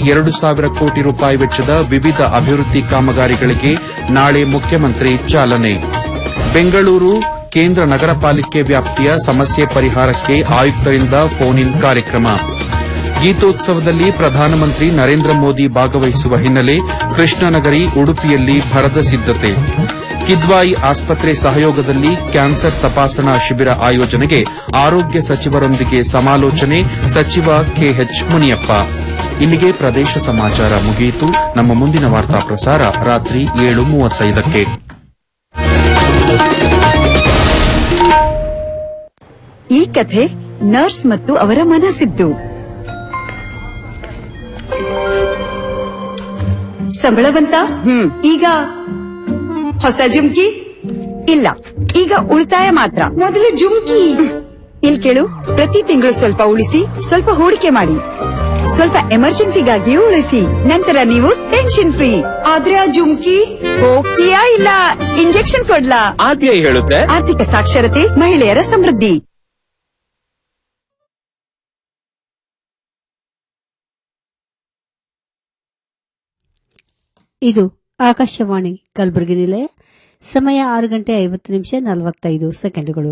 ಎರಡು ಸಾವಿರ ಕೋಟಿ ರೂಪಾಯಿ ವೆಚ್ಚದ ವಿವಿಧ ಅಭಿವೃದ್ಧಿ ಕಾಮಗಾರಿಗಳಿಗೆ ನಾಳೆ ಮುಖ್ಯಮಂತ್ರಿ ಚಾಲನೆ ಬೆಂಗಳೂರು ಕೇಂದ್ರ ನಗರ ಪಾಲಿಕೆ ವ್ಯಾಪ್ತಿಯ ಸಮಸ್ಯೆ ಪರಿಹಾರಕ್ಕೆ ಆಯುಕ್ತರಿಂದ ಫೋನ್ ಇನ್ ಕಾರ್ಯಕ್ರಮ ಗೀತೋತ್ಸವದಲ್ಲಿ ಪ್ರಧಾನಮಂತ್ರಿ ನರೇಂದ್ರ ಮೋದಿ ಭಾಗವಹಿಸುವ ಹಿನ್ನೆಲೆ ಕೃಷ್ಣನಗರಿ ಉಡುಪಿಯಲ್ಲಿ ಭರದ ಸಿದ್ದತೆ ಕಿದ್ವಾಯಿ ಆಸ್ಪತ್ರೆ ಸಹಯೋಗದಲ್ಲಿ ಕ್ಯಾನ್ಸರ್ ತಪಾಸಣಾ ಶಿಬಿರ ಆಯೋಜನೆಗೆ ಆರೋಗ್ಯ ಸಚಿವರೊಂದಿಗೆ ಸಮಾಲೋಚನೆ ಸಚಿವ ಕೆಎಚ್ ಮುನಿಯಪ್ಪ ಇಲ್ಲಿಗೆ ಪ್ರದೇಶ ಸಮಾಚಾರ ಮುಗಿಯಿತು ನಮ್ಮ ಮುಂದಿನ ವಾರ್ತಾ ಪ್ರಸಾರ ರಾತ್ರಿ ಏಳು ಮೂವತ್ತೈದಕ್ಕೆ ಈ ಕಥೆ ನರ್ಸ್ ಮತ್ತು ಅವರ ಮನಸ್ಸಿದ್ದು ಸಂಬಳ ಬಂತ ಈಗ ಹೊಸ ಜುಮ್ಕಿ ಇಲ್ಲ ಈಗ ಉಳಿತಾಯ ಮಾತ್ರ ಮೊದಲು ಜುಮ್ಕಿ ಇಲ್ ಕೇಳು ಪ್ರತಿ ತಿಂಗಳು ಸ್ವಲ್ಪ ಉಳಿಸಿ ಸ್ವಲ್ಪ ಹೂಡಿಕೆ ಮಾಡಿ ಸ್ವಲ್ಪ ಎಮರ್ಜೆನ್ಸಿಗಾಗಿಯೂ ಉಳಿಸಿ ನಂತರ ನೀವು ಟೆನ್ಷನ್ ಫ್ರೀ ಆದ್ರೆ ಆ ಜುಮ್ಕಿ ಹೋಗ್ತೀಯಾ ಇಲ್ಲ ಇಂಜೆಕ್ಷನ್ ಕೊಡ್ಲಾ ಆರ್ಬಿಐ ಹೇಳುತ್ತೆ ಆರ್ಥಿಕ ಸಾಕ್ಷರತೆ ಮಹಿಳೆಯರ ಸಮೃದ್ಧಿ ಇದು ಆಕಾಶವಾಣಿ ಕಲಬುರಗಿ ನಿಲಯ ಸಮಯ ಆರು ಗಂಟೆ ಐವತ್ತು ನಿಮಿಷ ನಲವತ್ತೈದು ಸೆಕೆಂಡುಗಳು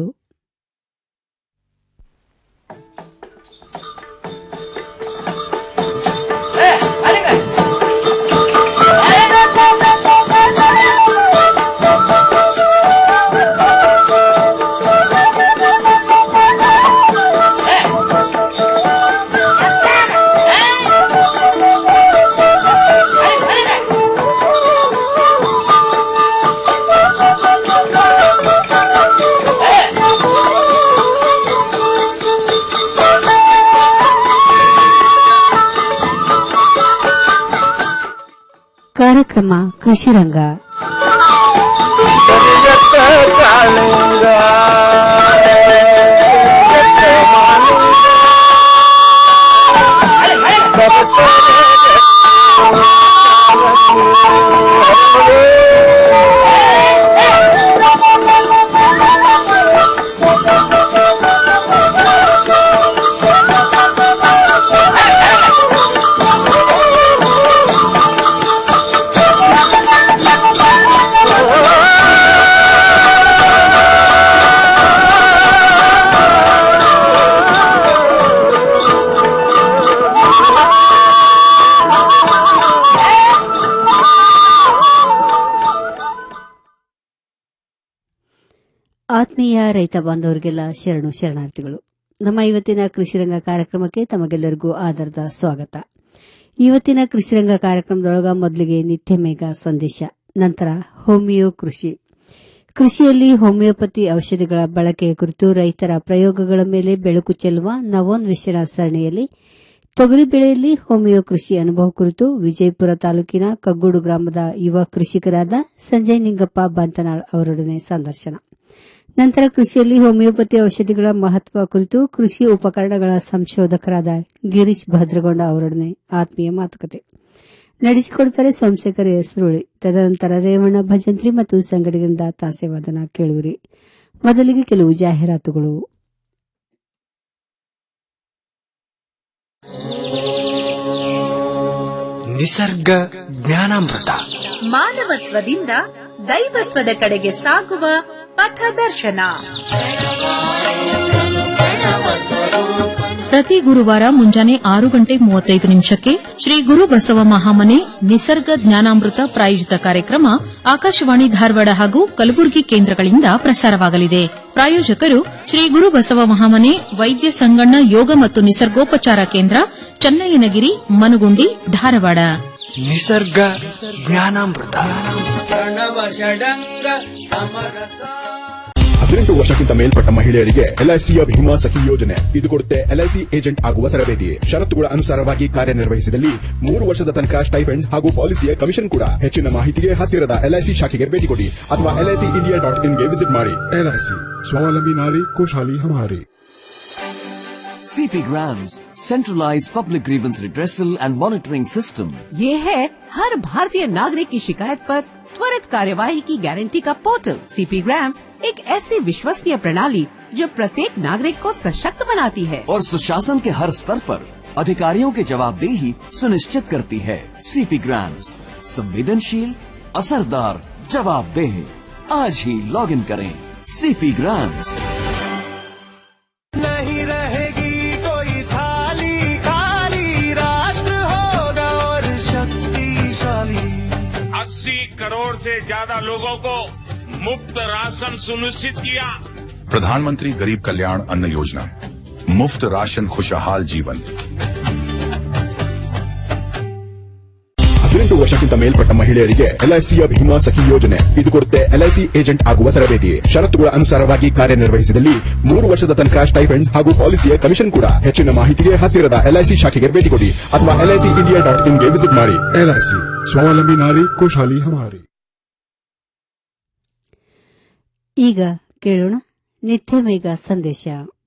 ಕಾರ್ಯಕ್ರಮ ಕೃಷಿ ರಂಗ ಆತ್ಮೀಯ ರೈತ ಬಾಂಧವರಿಗೆಲ್ಲ ಶರಣು ಶರಣಾರ್ಥಿಗಳು ನಮ್ಮ ಇವತ್ತಿನ ಕೃಷಿರಂಗ ಕಾರ್ಯಕ್ರಮಕ್ಕೆ ತಮಗೆಲ್ಲರಿಗೂ ಆಧಾರದ ಸ್ವಾಗತ ಇವತ್ತಿನ ಕೃಷಿರಂಗ ಕಾರ್ಯಕ್ರಮದೊಳಗ ಮೊದಲಿಗೆ ನಿತ್ಯ ಮೇಘ ಸಂದೇಶ ನಂತರ ಹೋಮಿಯೋ ಕೃಷಿ ಕೃಷಿಯಲ್ಲಿ ಹೋಮಿಯೋಪತಿ ಔಷಧಿಗಳ ಬಳಕೆಯ ಕುರಿತು ರೈತರ ಪ್ರಯೋಗಗಳ ಮೇಲೆ ಬೆಳಕು ಚೆಲ್ಲುವ ನವೋನ್ವೇಷಣ ಸರಣಿಯಲ್ಲಿ ತೊಗರಿ ಬೆಳೆಯಲ್ಲಿ ಹೋಮಿಯೋ ಕೃಷಿ ಅನುಭವ ಕುರಿತು ವಿಜಯಪುರ ತಾಲೂಕಿನ ಕಗ್ಗೋಡು ಗ್ರಾಮದ ಯುವ ಕೃಷಿಕರಾದ ಸಂಜಯ್ ನಿಂಗಪ್ಪ ಬಂತನಾಳ್ ಅವರೊಡನೆ ಸಂದರ್ಶನ ನಂತರ ಕೃಷಿಯಲ್ಲಿ ಹೋಮಿಯೋಪತಿ ಔಷಧಿಗಳ ಮಹತ್ವ ಕುರಿತು ಕೃಷಿ ಉಪಕರಣಗಳ ಸಂಶೋಧಕರಾದ ಗಿರೀಶ್ ಭದ್ರಗೊಂಡ ಅವರೊಡನೆ ಆತ್ಮೀಯ ಮಾತುಕತೆ ನಡೆಸಿಕೊಡುತ್ತಾರೆ ಸೋಮಶೇಖರ್ ಹೆಸರುಳಿ ತದನಂತರ ರೇವಣ್ಣ ಭಜಂತ್ರಿ ಮತ್ತು ಸಂಗಡಿಗರಿಂದ ತಾಸೆವಾದನ ಕೇಳುವಿರಿ ಮೊದಲಿಗೆ ಕೆಲವು ಜಾಹೀರಾತುಗಳು ನಿಸರ್ಗ ಜ್ಞಾನಾಮೃತ ಮಾನವತ್ವದಿಂದ ದೈವತ್ವದ ಕಡೆಗೆ ಸಾಗುವ ಪಥದರ್ಶನ ಪ್ರತಿ ಗುರುವಾರ ಮುಂಜಾನೆ ಆರು ಗಂಟೆ ಮೂವತ್ತೈದು ನಿಮಿಷಕ್ಕೆ ಶ್ರೀ ಗುರು ಬಸವ ಮಹಾಮನೆ ನಿಸರ್ಗ ಜ್ಞಾನಾಮೃತ ಪ್ರಾಯೋಜಿತ ಕಾರ್ಯಕ್ರಮ ಆಕಾಶವಾಣಿ ಧಾರವಾಡ ಹಾಗೂ ಕಲಬುರಗಿ ಕೇಂದ್ರಗಳಿಂದ ಪ್ರಸಾರವಾಗಲಿದೆ ಪ್ರಾಯೋಜಕರು ಶ್ರೀ ಗುರು ಬಸವ ಮಹಾಮನೆ ವೈದ್ಯ ಸಂಗಣ್ಣ ಯೋಗ ಮತ್ತು ನಿಸರ್ಗೋಪಚಾರ ಕೇಂದ್ರ ಚನ್ನಯ್ಯನಗಿರಿ ಮನುಗುಂಡಿ ಧಾರವಾಡ ನಿಸರ್ಗ ಜ್ಞಾನಾಮೃತ ಹದಿನೆಂಟು ವರ್ಷಕ್ಕಿಂತ ಮೇಲ್ಪಟ್ಟ ಮಹಿಳೆಯರಿಗೆ ಎಲ್ಐಸಿಯ ಭೀಮಾ ಸಖಿ ಯೋಜನೆ ಇದು ಕೊಡುತ್ತೆ ಎಲ್ಐಸಿ ಏಜೆಂಟ್ ಆಗುವ ತರಬೇತಿ ಷರತ್ತುಗಳ ಅನುಸಾರವಾಗಿ ಕಾರ್ಯನಿರ್ವಹಿಸಿದಲ್ಲಿ ಮೂರು ವರ್ಷದ ತನಕ ಸ್ಟೈಪೆಂಡ್ ಹಾಗೂ ಪಾಲಿಸಿಯ ಕಮಿಷನ್ ಕೂಡ ಹೆಚ್ಚಿನ ಮಾಹಿತಿಗೆ ಹತ್ತಿರದ ಎಲ್ಐಸಿ ಶಾಖೆಗೆ ಭೇಟಿ ಕೊಡಿ ಅಥವಾ ಎಲ್ಐಸಿ ಇಂಡಿಯಾ ಡಾಟ್ ಇನ್ಗೆ ವಿಸಿಟ್ ಮಾಡಿ ಎಲ್ಐಸಿ ಸ್ವಾವಲಂಬಿ ನಾರಿ ಖುಷಾಲಿ ಹಮಾರಿ CP Grams, centralized public grievance redressal and monitoring system. ये है हर भारतीय नागरिक की शिकायत पर त्वरित कार्यवाही की गारंटी का पोर्टल सीपी ग्राम्स एक ऐसी विश्वसनीय प्रणाली जो प्रत्येक नागरिक को सशक्त बनाती है और सुशासन के हर स्तर पर अधिकारियों के जवाबदेही सुनिश्चित करती है सीपी ग्राम्स संवेदनशील असरदार जवाबदेह आज ही लॉग इन करें सीपी ग्राम्स नहीं रहेगी कोई थाली खाली राष्ट्र होगा और शक्तिशाली अस्सी करोड़ से ज्यादा लोगों को मुफ्त राशन सुनिश्चित किया प्रधानमंत्री गरीब कल्याण अन्न योजना मुफ्त राशन खुशहाल जीवन ಹದಿನೆಂಟು ವರ್ಷಕ್ಕಿಂತ ಮೇಲ್ಪಟ್ಟ ಮಹಿಳೆಯರಿಗೆ ಎಲ್ಐಸಿಯ ಭೀಮಾ ಸಖಿ ಯೋಜನೆ ಇದು ಕೊಡುತ್ತೆ ಎಲ್ಐಸಿ ಏಜೆಂಟ್ ಆಗುವ ತರಬೇತಿ ಷರತ್ತುಗಳ ಅನುಸಾರವಾಗಿ ಕಾರ್ಯನಿರ್ವಹಿಸಿದಲ್ಲಿ ಮೂರು ವರ್ಷದ ತನಕ ಸ್ಟೈಫೆಂಡ್ ಹಾಗೂ ಪಾಲಿಸಿಯ ಕಮಿಷನ್ ಕೂಡ ಹೆಚ್ಚಿನ ಮಾಹಿತಿಗೆ ಹತ್ತಿರದ ಎಲ್ಐಸಿ ಶಾಖೆಗೆ ಭೇಟಿ ಕೊಡಿ ಅಥವಾ ಎಲ್ಐಸಿ ಇಂಡಿಯಾ ಡಾಟ್ ಇನ್ಗೆ ವಿಸಿಟ್ ಮಾಡಿ ಎಲ್ಐಸಿ ಸ್ವಾವಲಂಬಿ ನಾರಿ ಖುಷಹಾಲಿ ಹಮಾರಿ ಈಗ ಕೇಳೋಣ ನಿತ್ಯ ಮೇಘ ಸಂದೇಶ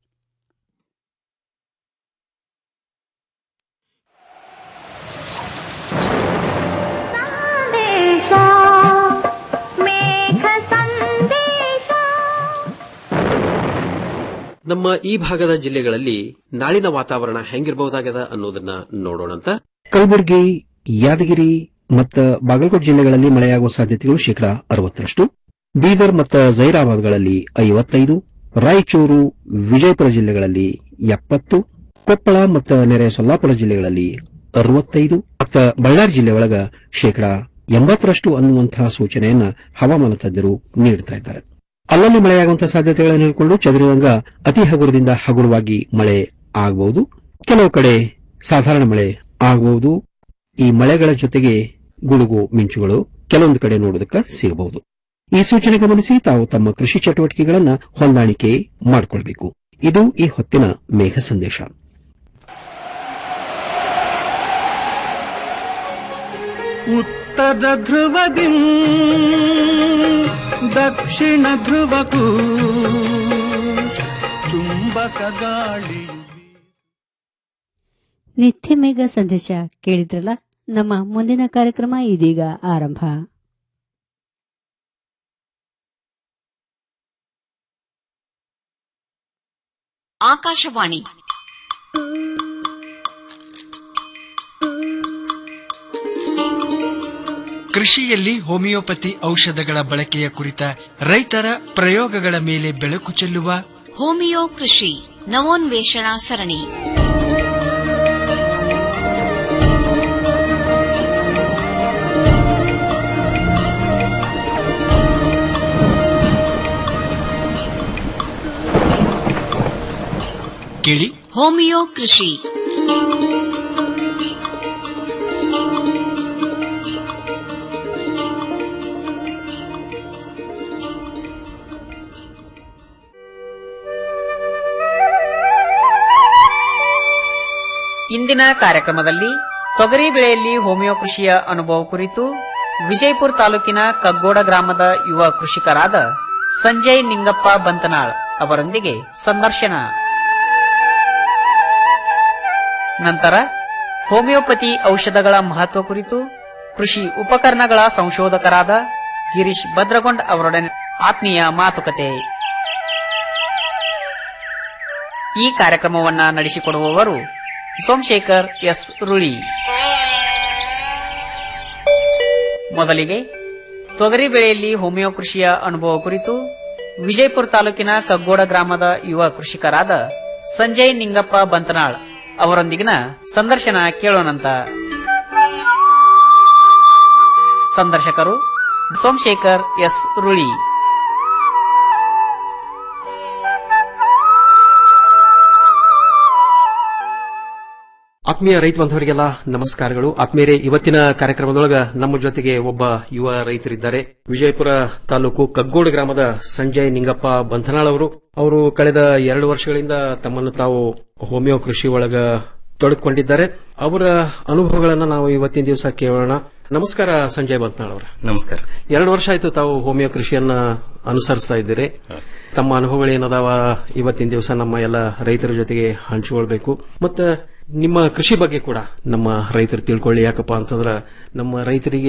ನಮ್ಮ ಈ ಭಾಗದ ಜಿಲ್ಲೆಗಳಲ್ಲಿ ನಾಳಿನ ವಾತಾವರಣ ಹೆಂಗಿರಬಹುದಾಗದ ಅನ್ನೋದನ್ನ ನೋಡೋಣಂತ ಕಲಬುರಗಿ ಯಾದಗಿರಿ ಮತ್ತು ಬಾಗಲಕೋಟೆ ಜಿಲ್ಲೆಗಳಲ್ಲಿ ಮಳೆಯಾಗುವ ಸಾಧ್ಯತೆಗಳು ಶೇಕಡಾ ಅರವತ್ತರಷ್ಟು ಬೀದರ್ ಮತ್ತು ಜೈರಾಬಾದ್ಗಳಲ್ಲಿ ಐವತ್ತೈದು ರಾಯಚೂರು ವಿಜಯಪುರ ಜಿಲ್ಲೆಗಳಲ್ಲಿ ಎಪ್ಪತ್ತು ಕೊಪ್ಪಳ ಮತ್ತು ನೆರೆ ಸೊಲ್ಲಾಪುರ ಜಿಲ್ಲೆಗಳಲ್ಲಿ ಅರವತ್ತೈದು ಮತ್ತು ಬಳ್ಳಾರಿ ಜಿಲ್ಲೆ ಒಳಗ ಶೇಕಡಾ ಎಂಬತ್ತರಷ್ಟು ಅನ್ನುವಂತಹ ಸೂಚನೆಯನ್ನ ಹವಾಮಾನ ತಜ್ಞರು ನೀಡುತ್ತಾ ಇದ್ದಾರೆ ಅಲ್ಲಲ್ಲಿ ಮಳೆಯಾಗುವಂತಹ ಸಾಧ್ಯತೆಗಳನ್ನು ಹೇಳಿಕೊಂಡು ಚದುರಿದಂಗ ಅತಿ ಹಗುರದಿಂದ ಹಗುರವಾಗಿ ಮಳೆ ಆಗಬಹುದು ಕೆಲವು ಕಡೆ ಸಾಧಾರಣ ಮಳೆ ಆಗಬಹುದು ಈ ಮಳೆಗಳ ಜೊತೆಗೆ ಗುಡುಗು ಮಿಂಚುಗಳು ಕೆಲವೊಂದು ಕಡೆ ನೋಡೋದಕ್ಕೆ ಸಿಗಬಹುದು ಈ ಸೂಚನೆ ಗಮನಿಸಿ ತಾವು ತಮ್ಮ ಕೃಷಿ ಚಟುವಟಿಕೆಗಳನ್ನ ಹೊಂದಾಣಿಕೆ ಮಾಡಿಕೊಳ್ಬೇಕು ಇದು ಈ ಹೊತ್ತಿನ ಮೇಘ ಸಂದೇಶ ಉತ್ತರ ಧ್ರುವದಿ ದಕ್ಷಿಣ ಧ್ರುವಕ್ಕೂ ಚುಂಬಕ ಗಾಳಿಯು ನಿತ್ಯ ಮೇಘ ಸಂದೇಶ ಕೇಳಿದ್ರಲ್ಲ ನಮ್ಮ ಮುಂದಿನ ಕಾರ್ಯಕ್ರಮ ಇದೀಗ ಆರಂಭ ಆಕಾಶವಾಣಿ ಕೃಷಿಯಲ್ಲಿ ಹೋಮಿಯೋಪತಿ ಔಷಧಗಳ ಬಳಕೆಯ ಕುರಿತ ರೈತರ ಪ್ರಯೋಗಗಳ ಮೇಲೆ ಬೆಳಕು ಚೆಲ್ಲುವ ಹೋಮಿಯೋ ಕೃಷಿ ನವೋನ್ವೇಷಣಾ ಸರಣಿ ಕೇಳಿ ಹೋಮಿಯೋ ಕೃಷಿ ಇಂದಿನ ಕಾರ್ಯಕ್ರಮದಲ್ಲಿ ತೊಗರಿ ಬೆಳೆಯಲ್ಲಿ ಹೋಮಿಯೋ ಕೃಷಿಯ ಅನುಭವ ಕುರಿತು ವಿಜಯಪುರ ತಾಲೂಕಿನ ಕಗ್ಗೋಡ ಗ್ರಾಮದ ಯುವ ಕೃಷಿಕರಾದ ಸಂಜಯ್ ನಿಂಗಪ್ಪ ಬಂತನಾಳ್ ಅವರೊಂದಿಗೆ ಸಂದರ್ಶನ ನಂತರ ಹೋಮಿಯೋಪತಿ ಔಷಧಗಳ ಮಹತ್ವ ಕುರಿತು ಕೃಷಿ ಉಪಕರಣಗಳ ಸಂಶೋಧಕರಾದ ಗಿರೀಶ್ ಭದ್ರಗೊಂಡ್ ಅವರೊಡನೆ ಆತ್ಮೀಯ ಮಾತುಕತೆ ಈ ಕಾರ್ಯಕ್ರಮವನ್ನ ನಡೆಸಿಕೊಡುವವರು ಸೋಮಶೇಖರ್ ಎಸ್ ರುಳಿ ಮೊದಲಿಗೆ ತೊಗರಿ ಬೆಳೆಯಲ್ಲಿ ಹೋಮಿಯೋ ಕೃಷಿಯ ಅನುಭವ ಕುರಿತು ವಿಜಯಪುರ ತಾಲೂಕಿನ ಕಗ್ಗೋಡ ಗ್ರಾಮದ ಯುವ ಕೃಷಿಕರಾದ ಸಂಜಯ್ ನಿಂಗಪ್ಪ ಬಂತನಾಳ್ ಅವರೊಂದಿಗಿನ ಸಂದರ್ಶನ ಕೇಳೋಣಂತ ಸಂದರ್ಶಕರು ಸೋಮಶೇಖರ್ ಎಸ್ ರುಳಿ ಆತ್ಮೀಯ ರೈತ ಬಾಂಧವರಿಗೆಲ್ಲ ನಮಸ್ಕಾರಗಳು ಆತ್ಮೀಯರೇ ಇವತ್ತಿನ ಕಾರ್ಯಕ್ರಮದೊಳಗ ನಮ್ಮ ಜೊತೆಗೆ ಒಬ್ಬ ಯುವ ರೈತರಿದ್ದಾರೆ ವಿಜಯಪುರ ತಾಲೂಕು ಕಗ್ಗೋಡು ಗ್ರಾಮದ ಸಂಜಯ್ ನಿಂಗಪ್ಪ ಬಂಧನಾಳ್ ಅವರು ಅವರು ಕಳೆದ ಎರಡು ವರ್ಷಗಳಿಂದ ತಮ್ಮನ್ನು ತಾವು ಹೋಮಿಯೋ ಕೃಷಿ ಒಳಗ ತೊಡಗಿಕೊಂಡಿದ್ದಾರೆ ಅವರ ಅನುಭವಗಳನ್ನ ನಾವು ಇವತ್ತಿನ ದಿವಸ ಕೇಳೋಣ ನಮಸ್ಕಾರ ಸಂಜಯ್ ಬಂತ್ನಾಳ್ ಅವರ ನಮಸ್ಕಾರ ಎರಡು ವರ್ಷ ಆಯ್ತು ತಾವು ಹೋಮಿಯೋ ಕೃಷಿಯನ್ನ ಅನುಸರಿಸ್ತಾ ಇದ್ದೀರಿ ತಮ್ಮ ಅನುಭವಗಳು ಏನದಾವ ಇವತ್ತಿನ ದಿವಸ ನಮ್ಮ ಎಲ್ಲ ರೈತರ ಜೊತೆಗೆ ಹಂಚಿಕೊಳ್ಬೇಕು ಮತ್ತ ನಿಮ್ಮ ಕೃಷಿ ಬಗ್ಗೆ ಕೂಡ ನಮ್ಮ ರೈತರು ತಿಳ್ಕೊಳ್ಳಿ ಯಾಕಪ್ಪ ಅಂತಂದ್ರ ನಮ್ಮ ರೈತರಿಗೆ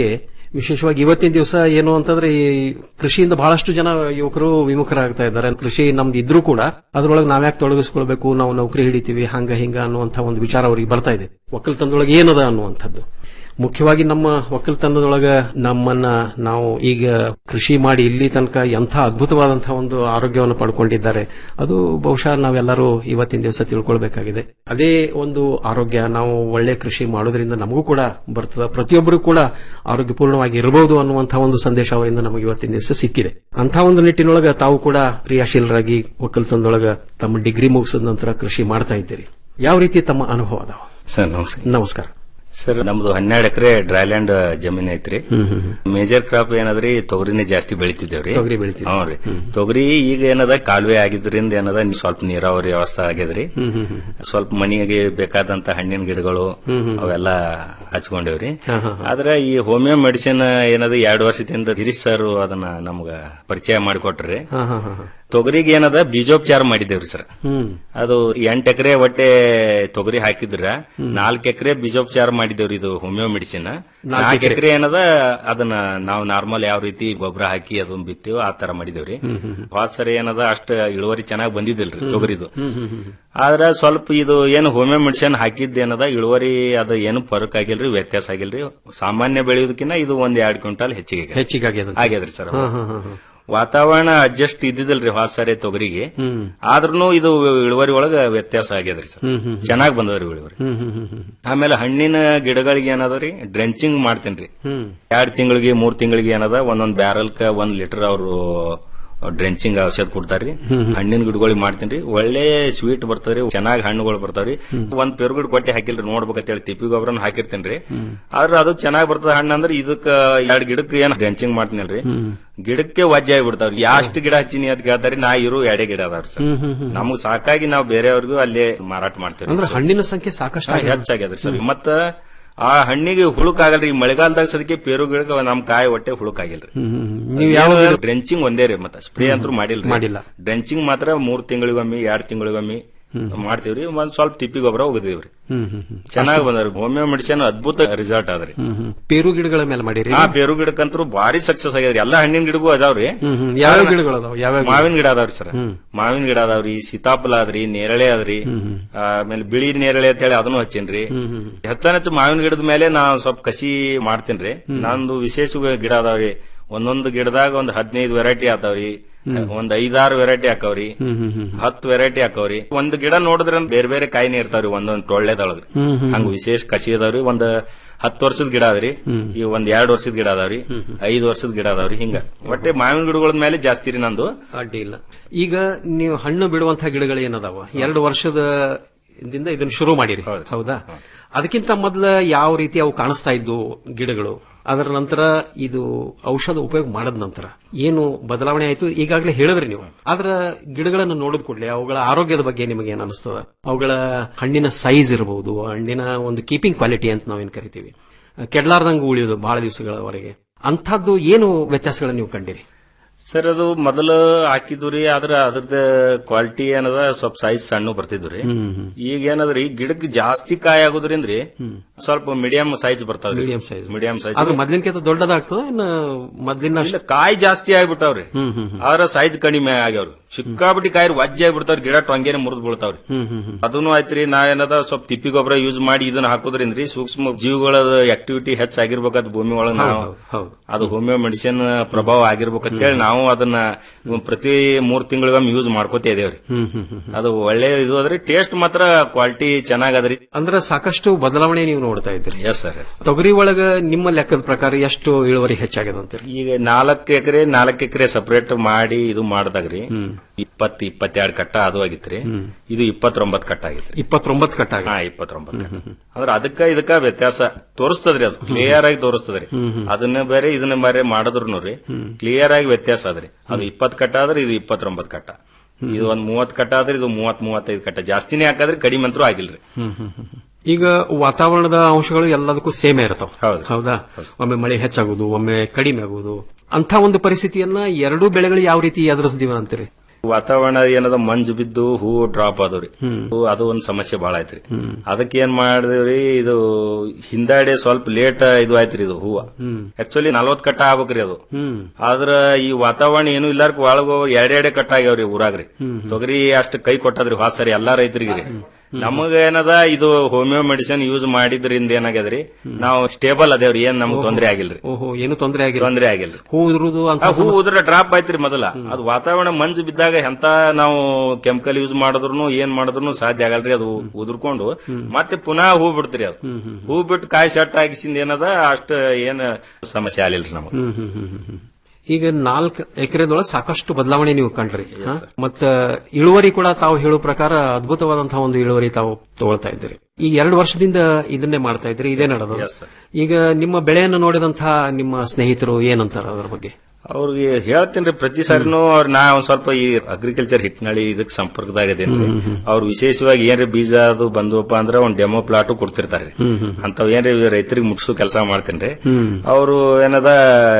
ವಿಶೇಷವಾಗಿ ಇವತ್ತಿನ ದಿವಸ ಏನು ಅಂತಂದ್ರೆ ಈ ಕೃಷಿಯಿಂದ ಬಹಳಷ್ಟು ಜನ ಯುವಕರು ವಿಮುಖರಾಗ್ತಾ ಇದ್ದಾರೆ ಕೃಷಿ ನಮ್ದು ಇದ್ರೂ ಕೂಡ ಅದ್ರೊಳಗೆ ನಾವ್ಯಾಕೆ ತೊಡಗಿಸ್ಕೊಳ್ಬೇಕು ನಾವು ನೌಕರಿ ಹಿಡಿತೀವಿ ಹಂಗ ಹಿಂಗ ಅನ್ನುವಂಥ ಒಂದು ವಿಚಾರ ಅವರಿಗೆ ಬರ್ತಾ ಇದೆ ಒಕ್ಕಲ್ತನದೊಳಗೆ ಏನದ ಅನ್ನುವಂಥದ್ದು ಮುಖ್ಯವಾಗಿ ನಮ್ಮ ಒಕ್ಕಲ್ತನದೊಳಗ ನಮ್ಮನ್ನ ನಾವು ಈಗ ಕೃಷಿ ಮಾಡಿ ಇಲ್ಲಿ ತನಕ ಎಂಥ ಅದ್ಭುತವಾದಂತಹ ಒಂದು ಆರೋಗ್ಯವನ್ನು ಪಡ್ಕೊಂಡಿದ್ದಾರೆ ಅದು ಬಹುಶಃ ನಾವೆಲ್ಲರೂ ಇವತ್ತಿನ ದಿವಸ ತಿಳ್ಕೊಳ್ಬೇಕಾಗಿದೆ ಅದೇ ಒಂದು ಆರೋಗ್ಯ ನಾವು ಒಳ್ಳೆ ಕೃಷಿ ಮಾಡೋದ್ರಿಂದ ನಮಗೂ ಕೂಡ ಬರ್ತದೆ ಪ್ರತಿಯೊಬ್ಬರು ಕೂಡ ಆರೋಗ್ಯಪೂರ್ಣವಾಗಿ ಇರಬಹುದು ಅನ್ನುವಂತಹ ಒಂದು ಸಂದೇಶ ಅವರಿಂದ ನಮಗೆ ಇವತ್ತಿನ ದಿವಸ ಸಿಕ್ಕಿದೆ ಅಂತ ಒಂದು ನಿಟ್ಟಿನೊಳಗ ತಾವು ಕೂಡ ಕ್ರಿಯಾಶೀಲರಾಗಿ ಒಕ್ಕಲ್ತನದೊಳಗ ತಮ್ಮ ಡಿಗ್ರಿ ಮುಗಿಸಿದ ನಂತರ ಕೃಷಿ ಮಾಡ್ತಾ ಇದ್ದೀರಿ ಯಾವ ರೀತಿ ತಮ್ಮ ಅನುಭವ ಅದಾವ ಸರ್ ನಮಸ್ಕಾರ ನಮಸ್ಕಾರ ಸರ್ ನಮ್ದು ಹನ್ನೆರಡು ಎಕರೆ ಡ್ರೈಲ್ಯಾಂಡ್ ಜಮೀನ್ ಐತ್ರಿ ಮೇಜರ್ ಕ್ರಾಪ್ ಏನದ್ರಿ ತೊಗರಿನೇ ಜಾಸ್ತಿ ಬೆಳಿತಿದ್ದೇವ್ರಿ ತೊಗರಿ ಬೆಳಿತೀರಿ. ಹ್ಞೂ ರೀ ತೊಗರಿ ಈಗ ಏನದ ಕಾಲುವೆ ಆಗಿದ್ರಿಂದ ಏನದ ಸ್ವಲ್ಪ ನೀರಾವರಿ ವ್ಯವಸ್ಥೆ ಆಗ್ಯದ್ರಿ ಹ್ಮ್ ಹ್ಮ್ ಹ್ಮ್. ಸ್ವಲ್ಪ ಮನೆಗೆ ಬೇಕಾದಂತ ಹಣ್ಣಿನ ಗಿಡಗಳು ಹ್ಮ್ ಹ್ಮ್. ಅವೆಲ್ಲ ಹಚ್ಕೊಂಡೇವ್ರಿ ಹಾ, ಹಾ, ಆದ್ರೆ ಈ ಹೋಮಿಯೋ ಮೆಡಿಸಿನ್ ಏನದ ಎರಡು ವರ್ಷದಿಂದ ಗಿರೀಶ್ ಸರ್ ಅದನ್ನ ನಮ್ಗ ಪರಿಚಯ ಮಾಡಿಕೊಟ್ರಿ ಹಾ, ಹಾ, ಹಾ, ಹಾ. ತೊಗರಿಗೆ ಏನದ ಬೀಜೋಪಚಾರ ಮಾಡಿದೇವ್ರಿ ಸರ್ ಹ್ಮ್ ಅದು ಎಂಟ್ ಎಕರೆ ಒಟ್ಟೆ ತೊಗರಿ ಹಾಕಿದ್ರ ನಾಲ್ಕು ಎಕರೆ ಬೀಜೋಪಚಾರ ಮಾಡಿದೇವ್ರಿ ಇದು ಹೋಮಿಯೋ ಮೆಡಿಸಿನ್ ನಾಲ್ಕು ಎಕ್ರೆ. ಎಕರೆ ಏನದ ಅದನ್ನ ನಾವು ನಾರ್ಮಲ್ ಯಾವ ರೀತಿ ಗೊಬ್ಬರ ಹಾಕಿ ಅದನ್ನ ಬಿತ್ತೀವೋ ಆ ತರ ಮಾಡಿದೇವ್ರಿ ಹ್ಮ್, ಹ್ಮ್, ಹ್ಮ್. ಹೋದ್ ಸರಿ ಏನದ ಅಷ್ಟ ಇಳುವರಿ ಚೆನ್ನಾಗಿ ಬಂದಿದ್ದಿಲ್ರಿ ಹ್ಮ್. ತೊಗರಿದು ಹ್ಮ್, ಹ್ಮ್, ಹ್ಮ್. ಆದ್ರ ಸ್ವಲ್ಪ ಇದು ಏನು ಹೋಮಿಯೋ ಮೆಡಿಸಿನ್ ಹಾಕಿದ್ದೇನದ ಇಳುವರಿ ಅದ ಏನು ಫರಕ್ ಆಗಿಲ್ರಿ ವ್ಯತ್ಯಾಸ ಆಗಿಲ್ರಿ ಸಾಮಾನ್ಯ ಬೆಳೆಯೋದಕ್ಕಿಂತ ಇದು ಒಂದ್ ಎರಡ್ ಕ್ವಿಂಟಾಲ್ ಹೆಚ್ಚಿಗೆ ಆಗ್ಯದ. ಹೆಚ್ಚಿಗೆ ಆಗ್ಯದ. ಆಗ್ಯದ್ರಿ ಸರ್ ಹಾ, ಹಾ, ಹಾ, ಹಾ. ವಾತಾವರಣ ಅಡ್ಜಸ್ಟ್ ಇದ್ದಿದ್ದಲ್ರಿ ಹೊಸ ಸಾರಿ ತೊಗರಿಗೆ ಹ್ಮ್. ಆದ್ರೂ ಇದು ಇಳುವರಿ ಒಳಗ ವ್ಯತ್ಯಾಸ ಆಗ್ಯದ್ರಿ ಸರ್ ಹ್ಮ್, ಹ್ಮ್, ಹ್ಮ್. ಚೆನ್ನಾಗ್ ಬಂದದ್ರಿ ಇಳುವರಿ ಹ್ಮ್, ಹ್ಮ್, ಹ್ಮ್, ಹ್ಮ್. ಆಮೇಲೆ ಹಣ್ಣಿನ ಗಿಡಗಳಿಗೆ ಏನದರಿ ಡ್ರೆಂಚಿಂಗ್ ಮಾಡ್ತೇನ್ರಿ ಹ್ಮ್. ಎರಡ್ ತಿಂಗಳಿಗೆ ಮೂರ್ ತಿಂಗಳಿಗೆ ಏನದ ಒಂದೊಂದ್ ಬ್ಯಾರಲ್ಕ ಒಂದ್ ಲೀಟರ್ ಅವರು ಡ್ರೆಂಚಿಂಗ್ ಔಷಧ ಕೊಡ್ತಾರ್ರಿ ಹ್ಮ್, ಹ್ಮ್. ಹಣ್ಣಿನ ಗಿಡಗಳಿಗೆ ಮಾಡ್ತೇನ್ರಿ ಒಳ್ಳೆ ಸ್ವೀಟ್ ಬರ್ತದ್ರಿ ಚೆನ್ನಾಗಿ ಹಣ್ಣುಗಳು ಬರ್ತಾವ್ರಿ ಒಂದ್ ಪೆರುಗಿಡ ಕೊಟ್ಟೆ ಹಾಕಿಲ್ರಿ ನೋಡ್ಬೇಕಂತೇಳಿ ತಿಪ್ಪಿ ಗೊಬ್ಬರನ ಹಾಕಿರ್ತೇನ್ರಿ ಆದ್ರೆ ಅದು ಚೆನ್ನಾಗ್ ಬರ್ತದ ಹಣ್ಣು ಅಂದ್ರೆ ಇದಕ್ಕ ಎರಡ್ ಗಿಡಕ್ಕೆ ಏನ್ ಡ್ರೆಂಚಿಂಗ್ ಮಾಡ್ತೀನಲ್ರಿ ಗಿಡಕ್ಕೆ ವಜ್ಜೆ ಆಗ್ಬಿಡ್ತಾವ್ರಿ ಯಾಷ್ಟು ಗಿಡ ಹಚ್ಚಿನಿ ಅದ್ ಕೇಳ್ತಾರಿ ನಾ ಇರು ಎರಡೇ ಗಿಡ ಅದಾವ್ರಿ ಸರ್ ಹ್ಮ್, ಹ್ಮ್, ಹ್ಮ್. ನಮಗ್ ಸಾಕಾಗಿ ನಾವು ಬೇರೆಯವ್ರಿಗೂ ಅಲ್ಲೇ ಮಾರಾಟ ಮಾಡ್ತೇವೆ ಅಂದ್ರೆ ಹಣ್ಣಿನ ಸಂಖ್ಯೆ ಸಾಕಷ್ಟು ಹಾ, ಆಗ್ಯದ. ಹೆಚ್ಚಾಗ್ಯದ್ರಿ ಸರ್ ಮತ್ತ ಆ ಹಣ್ಣಿಗೆ ಹುಳುಕ್ ಆಗಲ್ರಿ ಈ ಮಳೆಗಾಲದಾಗ ಸದಕ್ಕೆ ಪೇರು ಗಿಡಕ್ಕೆ ನಮ್ ಕಾಯಿ ಹೊಟ್ಟೆ ಹುಳುಕ್ ಆಗಿಲ್ರಿ ಹ್ಮ್, ಹ್ಮ್, ಹ್ಮ್. ನೀವು ಯಾವ ಗಿಡ- ಡ್ರೆಂಚಿಂಗ್ ಒಂದೇ ರೀ ಮತ್ತ ಸ್ಪ್ರೇ ಅಂತೂ ಮಾಡಿಲ್ರಿ ಮಾಡಿಲ್ಲ. ಡ್ರೆಂಚಿಂಗ್ ಮಾತ್ರ ಮೂರ್ ತಿಂಗಳಿಗೊಮ್ಮೆ ಎರಡ್ ತಿಂಗಳಿಗೊಮ್ಮೆ ಮಾಡ್ತೀವ್ರಿ ಒಂದ್ ಸ್ವಲ್ಪ ತಿಪ್ಪಿ ಗೊಬ್ಬರ ಹೋಗಿದೀವ್ರಿ ಹ್ಮ್, ಹ್ಮ್, ಹ್ಮ್. ಚೆನ್ನಾಗಿ ಬಂದ್ರಿ ಹೋಮಿಯೋ ಮೆಡಿಸಿನ್ ಅದ್ಭುತ ರಿಸಲ್ಟ್ ಆದ್ರಿ ಹ್ಮ್, ಹ್ಮ್. ಪೇರು ಗಿಡಗಳ ಮೇಲೆ ಮಾಡಿರಿ ಆ ಪೇರು ಗಿಡಕ್ಕಂತೂ ಭಾರಿ ಸಕ್ಸಸ್ ಆಗ್ಯದ್ರಿ ಎಲ್ಲಾ ಹಣ್ಣಿನ ಗಿಡಗೂ ಅದಾವ್ರಿ ಹ್ಮ್, ಹ್ಮ್. ಯಾವ್ಯಾವ ಗಿಡಗಳು ಅದಾವ? ಯಾವ್ಯಾವ ಗಿಡ? ಮಾವಿನ ಗಿಡ ಅದಾವ್ರಿ ಸರ್ ಹ್ಮ್. ಮಾವಿನ ಗಿಡ ಅದಾವ್ರಿ ಸೀತಾಫಲ ಅದ್ರಿ ನೇರಳೆ ಅದ್ರಿ ಆಮೇಲೆ ಬಿಳಿ ನೇರಳೆ ಅಂತ ಹೇಳಿ ಅದನ್ನು ಹಚ್ಚೇನ್ರಿ ಹೆಚ್ಚಾನೆಚ್ಚು ಮಾವಿನ ಗಿಡದ ಮೇಲೆ ನಾ ಸ್ವಲ್ಪ ಕಸಿ ಮಾಡ್ತೇನ್ರಿ ನಂದು ವಿಶೇಷ ಗಿಡ ಅದಾವ್ರಿ ಒಂದೊಂದು ಗಿಡದಾಗ ಒಂದ್ ಹದಿನೈದು ವೆರೈಟಿ ಆತಾವ್ರಿ ಒಂದ್ ಐದಾರು ವೆರೈಟಿ ಹಾಕವ್ರಿ ಹ್ಮ್, ಹ್ಮ್, ಹ್ಮ್. ಹತ್ತು ವೆರೈಟಿ ಹಾಕವ್ರಿ ಒಂದ್ ಗಿಡ ನೋಡಿದ್ರ ಬೇರೆ ಬೇರೆ ಕಾಯಿನೇ ಇರ್ತಾವ್ರಿ ಒಂದೊಂದ್ ಟೊಳ್ಳೆದೊಳಗ್ರಿ ಹ್ಮ್, ಹ್ಮ್, ಹಂಗ ವಿಶೇಷ ಕಸಿ ಅದಾವ್ರಿ ಒಂದ್ ಹತ್ತು ವರ್ಷದ ಗಿಡ ಅದ್ರಿ ಈ ಒಂದ್ ಎರಡ್ ವರ್ಷದ ಗಿಡ ಅದಾವ್ರಿ ಐದ್ ವರ್ಷದ ಗಿಡ ಅದಾವ್ರಿ ಹಿಂಗ ಒಟ್ಟೆ ಮಾವಿನ ಗಿಡಗಳ ಮೇಲೆ ಜಾಸ್ತಿ ರೀ ನಂದು ಅಡ್ಡಿ ಇಲ್ಲ ಈಗ ನೀವು ಹಣ್ಣು ಬಿಡುವಂತಹ ಗಿಡಗಳು ಏನದಾವ ಎರಡು ವರ್ಷದ ದಿಂದ ಇದನ್ನ ಶುರು ಮಾಡಿರಿ ಹೌದಾ ಅದಕ್ಕಿಂತ ಮೊದಲ ಯಾವ ರೀತಿ ಅವು ಕಾಣಿಸ್ತಾ ಇದ್ವು ಗಿಡಗಳು ಅದರ ನಂತರ ಇದು ಔಷಧ ಉಪಯೋಗ ಮಾಡದ ನಂತರ ಏನು ಬದಲಾವಣೆ ಆಯ್ತು ಈಗಾಗಲೇ ಹೇಳಿದ್ರಿ ನೀವು ಆದ್ರ ಗಿಡಗಳನ್ನು ನೋಡಿದ ಕೂಡಲೇ ಅವುಗಳ ಆರೋಗ್ಯದ ಬಗ್ಗೆ ನಿಮಗೆ ಏನ್ ಅನಿಸ್ತದ ಅವುಗಳ ಹಣ್ಣಿನ ಸೈಜ್ ಇರಬಹುದು ಹಣ್ಣಿನ ಒಂದು ಕೀಪಿಂಗ್ ಕ್ವಾಲಿಟಿ ಅಂತ ನಾವೇನ್ ಕರಿತೀವಿ ಕೆಡ್ಲಾರ್ದಂಗ ಉಳಿಯೋದು ಬಹಳ ದಿವಸಗಳವರೆಗೆ ಅಂಥದ್ದು ಏನು ವ್ಯತ್ಯಾಸಗಳನ್ನು ನೀವು ಕಂಡಿರಿ ಸರ್ ಅದು ಮೊದಲು ಹಾಕಿದ್ವಿ ಆದ್ರ ಅದ್ರದ್ದು ಕ್ವಾಲಿಟಿ ಏನದ ಸ್ವಲ್ಪ ಸೈಜ್ ಸಣ್ಣ ಬರ್ತಿದ್ವಿ ಈಗ ಏನದ್ರಿ ಗಿಡಕ್ಕೆ ಜಾಸ್ತಿ ಕಾಯಿ ಆಗೋದ್ರಿಂದ್ರಿ ಸ್ವಲ್ಪ ಮೀಡಿಯಂ ಸೈಜ್ ಬರ್ತಾವ್ರಿ ಮೀಡಿಯಂ ಸೈಜ್ ಮೀಡಿಯಂ ಸೈಜ್ ಅದು ಮೊದ್ಲಿನಕಿಂತ ದೊಡ್ಡದಾಗ್ತದ ಇನ್ನು ಮೊದ್ಲಿನ ಇಲ್ಲ ಕಾಯಿ ಜಾಸ್ತಿ ಆಗ್ಬಿಟ್ಟಾವ್ರಿ ಹ್ಮ್ ಹ್ಮ್ ಹ್ಮ್. ಆದ್ರ ಸೈಜ್ ಕಡಿಮೆ ಆಗ್ಯಾವ್ರಿ ಸಿಕ್ಕಾಬಿಟ್ಟಿ ಕಾಯಿ ವಜ್ಜೆ ಆಗ್ಬಿಡ್ತಾವ್ರಿ ಗಿಡ ಟೊಂಗೇನೆ ಮುರಿದ್ ಬೀಳ್ತಾವ್ರಿ ಹ್ಮ್ ಹ್ಮ್ ಹ್ಮ್ ಅದನ್ನು ಆಯ್ತ್ರಿ ನಾ ಏನದ ಸ್ವಲ್ಪ ತಿಪ್ಪಿ ಗೊಬ್ಬರ ಯೂಸ್ ಮಾಡಿ ಇದನ್ನ ಹಾಕೋದ್ರಿಂದ್ರಿ ಸೂಕ್ಷ್ಮ ಜೀವಿಗಳ ಆಕ್ಟಿವಿಟಿ ಹೆಚ್ಚಾಗಿರ್ಬೇಕಂತ ಭೂಮಿ ಒಳಗ ನಾವು ಹೌದು, ಹೌದು. ಅದು ಹೋಮಿಯೋ ಮೆಡಿಸಿನ್ ಪ್ರಭಾವ ಆಗಿರ್ಬೇಕಂತ ಹೇಳಿ ನಾವು ಅದನ್ನ ಪ್ರತಿ ಮೂರ್ ತಿಂಗಳಿಗೊಮ್ಮೆ ಯೂಸ್ ಮಾಡ್ಕೋತಾ ಇದೇವ್ರಿ ಹ್ಮ್ ಹ್ಮ್ ಹ್ಮ್ ಹ್ಮ್. ಅದು ಒಳ್ಳೆ ಇದು ಅದ್ರಿ ಟೇಸ್ಟ್ ಮಾತ್ರ ಕ್ವಾಲಿಟಿ ಚೆನ್ನಾಗದ್ರಿ ಅಂದ್ರೆ ಸಾಕಷ್ಟು ಬದಲಾವಣೆ ನೀವು ನೋಡ್ತಾ ಇದ್ದೀರಿ ಎಸ್ ಸರ್ ತೊಗರಿ ಒಳಗ ನಿಮ್ಮ ಲೆಕ್ಕದ ಪ್ರಕಾರ ಎಷ್ಟು ಇಳುವರಿ ಹೆಚ್ಚಾಗಿದೆ ಅಂತೀರಿ ಈಗ ನಾಲ್ಕು ಎಕರೆ ನಾಲ್ಕು ಎಕರೆ ಸಪರೇಟ್ ಮಾಡಿ ಇದು ಮಾಡ್ದಾಗ್ರಿ ಇಪ್ಪತ್ ಇಪ್ಪತ್ತೆರಡು ಕಟ್ಟ ಅದು ಆಗಿತ್ರಿ ಇದು ಇಪ್ಪತ್ತೊಂಬತ್ತು ಕಟ್ಟ ಆಗಿತ್ರಿ ಇಪ್ಪತ್ತೊಂಬತ್ತು ಕಟ್ಟಾಗ ಹಾ ಇಪ್ಪತ್ತೊಂಬತ್ತು ಕಟ್ಟ ಅಂದ್ರೆ ಅದಕ್ಕ ಇದಕ್ಕ ವ್ಯತ್ಯಾಸ ತೋರಿಸ್ತದ್ರಿ ಅದು ಕ್ಲಿಯರ್ ಆಗಿ ತೋರಿಸ್ತದ್ರಿ ಅದನ್ನ ಬೇರೆ ಇದನ್ನ ಬೇರೆ ಮಾಡಿದ್ರು ರೀ ಕ್ಲಿಯರ್ ಆಗಿ ವ್ಯತ್ಯಾಸ ಅದ್ರಿ ಅದು ಇಪ್ಪತ್ ಕಟ್ಟ ಆದ್ರೆ ಇದು ಇಪ್ಪತ್ತೊಂಬತ್ತು ಕಟ್ಟ ಇದು ಒಂದ್ ಮೂವತ್ ಕಟ್ಟ ಆದ್ರೆ ಇದು ಮೂವತ್ ಮೂವತ್ತೈದು ಕಟ್ಟ ಜಾಸ್ತಿನೇ ಹಾಕಾದ್ರೆ ಕಡಿಮೆ ಅಂತೂ ಆಗಿಲ್ರಿ ಹ್ಮ್ ಹ್ಮ್ ಹ್ಮ್ ಹ್ಮ್. ಈಗ ವಾತಾವರಣದ ಅಂಶಗಳು ಎಲ್ಲದಕ್ಕೂ ಸೇಮೇ ಇರ್ತಾವ ಹೌದಾ ಒಮ್ಮೆ ಮಳೆ ಹೆಚ್ಚಾಗುದು ಒಮ್ಮೆ ಕಡಿಮೆ ಆಗುದು ಅಂತ ಒಂದು ಪರಿಸ್ಥಿತಿಯನ್ನ ಎರಡೂ ಬೆಳೆಗಳು ಯಾವ ರೀತಿ ಎದುರಿಸ್ದಿವ ಅಂತೀರಿ ವಾತಾವರಣ ಏನದ ಮಂಜು ಬಿದ್ದು ಹೂ ಡ್ರಾಪ್ ಆದವ್ರಿ ಅದು ಒಂದ್ ಸಮಸ್ಯೆ ಬಹಳ ಐತ್ರಿ ಅದಕ್ಕೆ ಏನ್ ಮಾಡಿದ್ರಿ ಇದು ಹಿಂದಾಡೆ ಸ್ವಲ್ಪ ಲೇಟ್ ಇದು ಆಯ್ತ್ರಿ ಇದು ಹೂವ ಆಕ್ಚುಲಿ ನಲ್ವತ್ ಕಟ್ಟ ಆಗ್ಬೇಕ್ರಿ ಅದು ಆದ್ರ ಈ ವಾತಾವರಣ ಏನು ಇಲ್ಲಾರ್ಕ ಒಳಗ ಎರಡೆರಡೆ ಕಟ್ಟ ಆಗ್ಯಾವ್ರಿ ಊರಾಗ್ರಿ ತೊಗರಿ ಅಷ್ಟು ಕೈ ಕೊಟ್ಟದ್ರಿ ಹೊಸ ಸರಿ ಎಲ್ಲಾ ರೈತರಿಗೆ ನಮಗ ಏನದ ಇದು ಹೋಮಿಯೋ ಮೆಡಿಸಿನ್ ಯೂಸ್ ಮಾಡಿದ್ರಿಂದ ಏನಾಗ್ಯದ್ರಿ ನಾವು ಸ್ಟೇಬಲ್ ಅದೇವ್ರಿ ಏನ್ ನಮ್ಗ್ ತೊಂದ್ರೆ ಆಗಿಲ್ರಿ ಓಹೋ ಏನು ತೊಂದರೆ ಆಗಿಲ್ಲ ತೊಂದ್ರೆ ಆಗಿಲ್ರಿ ಹೂ ಉದುರುದು ಅಂತ ಆ ಹೂ ಉದ್ರ ಡ್ರಾಪ್ ಆಯ್ತ್ರಿ ಮೊದಲ ಅದು ವಾತಾವರಣ ಮಂಜು ಬಿದ್ದಾಗ ಎಂತ ನಾವು ಕೆಮಿಕಲ್ ಯೂಸ್ ಮಾಡಿದ್ರು ಏನ್ ಮಾಡಿದ್ರು ಸಾಧ್ಯ ಆಗಲ್ರಿ ಅದು ಉದುರ್ಕೊಂಡು ಮತ್ತೆ ಪುನಃ ಹೂ ಬಿಡ್ತ್ರಿ ಅದು ಹೂ ಬಿಟ್ಟು ಕಾಯಿ ಸೆಟ್ ಆಗಿಸಿಂದ ಏನದ ಅಷ್ಟ ಏನ್ ಸಮಸ್ಯೆ ಆಗ್ಲಿಲ್ರಿ ನಮಗ ಹ್ಮ್ ಹ್ಮ್ ಹ್ಮ್ ಹ್ಮ್ ಹ್ಮ್. ಈಗ ನಾಲ್ಕು ಎಕರೆದೊಳಗೆ ಸಾಕಷ್ಟು ಬದಲಾವಣೆ ನೀವು ಕಂಡ್ರಿ ಹಾ? ಮತ್ತ ಇಳುವರಿ ಕೂಡ ತಾವು ಹೇಳೋ ಪ್ರಕಾರ ಅದ್ಭುತವಾದಂತಹ ಒಂದು ಇಳುವರಿ ತಾವು ತಗೊಳ್ತಾ ಇದ್ದೀರಿ ಈ ಎರಡು ವರ್ಷದಿಂದ ಇದನ್ನೇ ಮಾಡ್ತಾ ಇದ್ರಿ ಇದೇ ನಡೆದ ಈಗ ನಿಮ್ಮ ಬೆಳೆಯನ್ನು ನೋಡಿದಂತಹ ನಿಮ್ಮ ಸ್ನೇಹಿತರು ಏನಂತಾರ ಅದರ ಬಗ್ಗೆ ಅವ್ರಿಗೆ ಹೇಳ್ತೀನಿ ಪ್ರತಿ ಸಾರಿನೂ ಅವ್ರ ನಾ ಒಂದ್ ಸ್ವಲ್ಪ ಈ ಅಗ್ರಿಕಲ್ಚರ್ ಹಿಟ್ನಳಿ ಇದಕ್ ಸಂಪರ್ಕದಾಗ ಇದೇನ್ರಿ ಅವ್ರು ವಿಶೇಷವಾಗಿ ಏನ್ರಿ ಬೀಜ ಅದು ಬಂದ್ವಪ್ಪ ಅಂದ್ರೆ ಒಂದ್ ಡೆಮೋ ಪ್ಲಾಟು ಕೊಡ್ತಿರ್ತಾರೆ ಅಂತವ್ ಏನ್ರಿ ರೈತರಿಗೆ ಮುಟ್ಸು ಕೆಲಸ ಮಾಡ್ತೇನ್ರಿ ಅವರು ಏನದ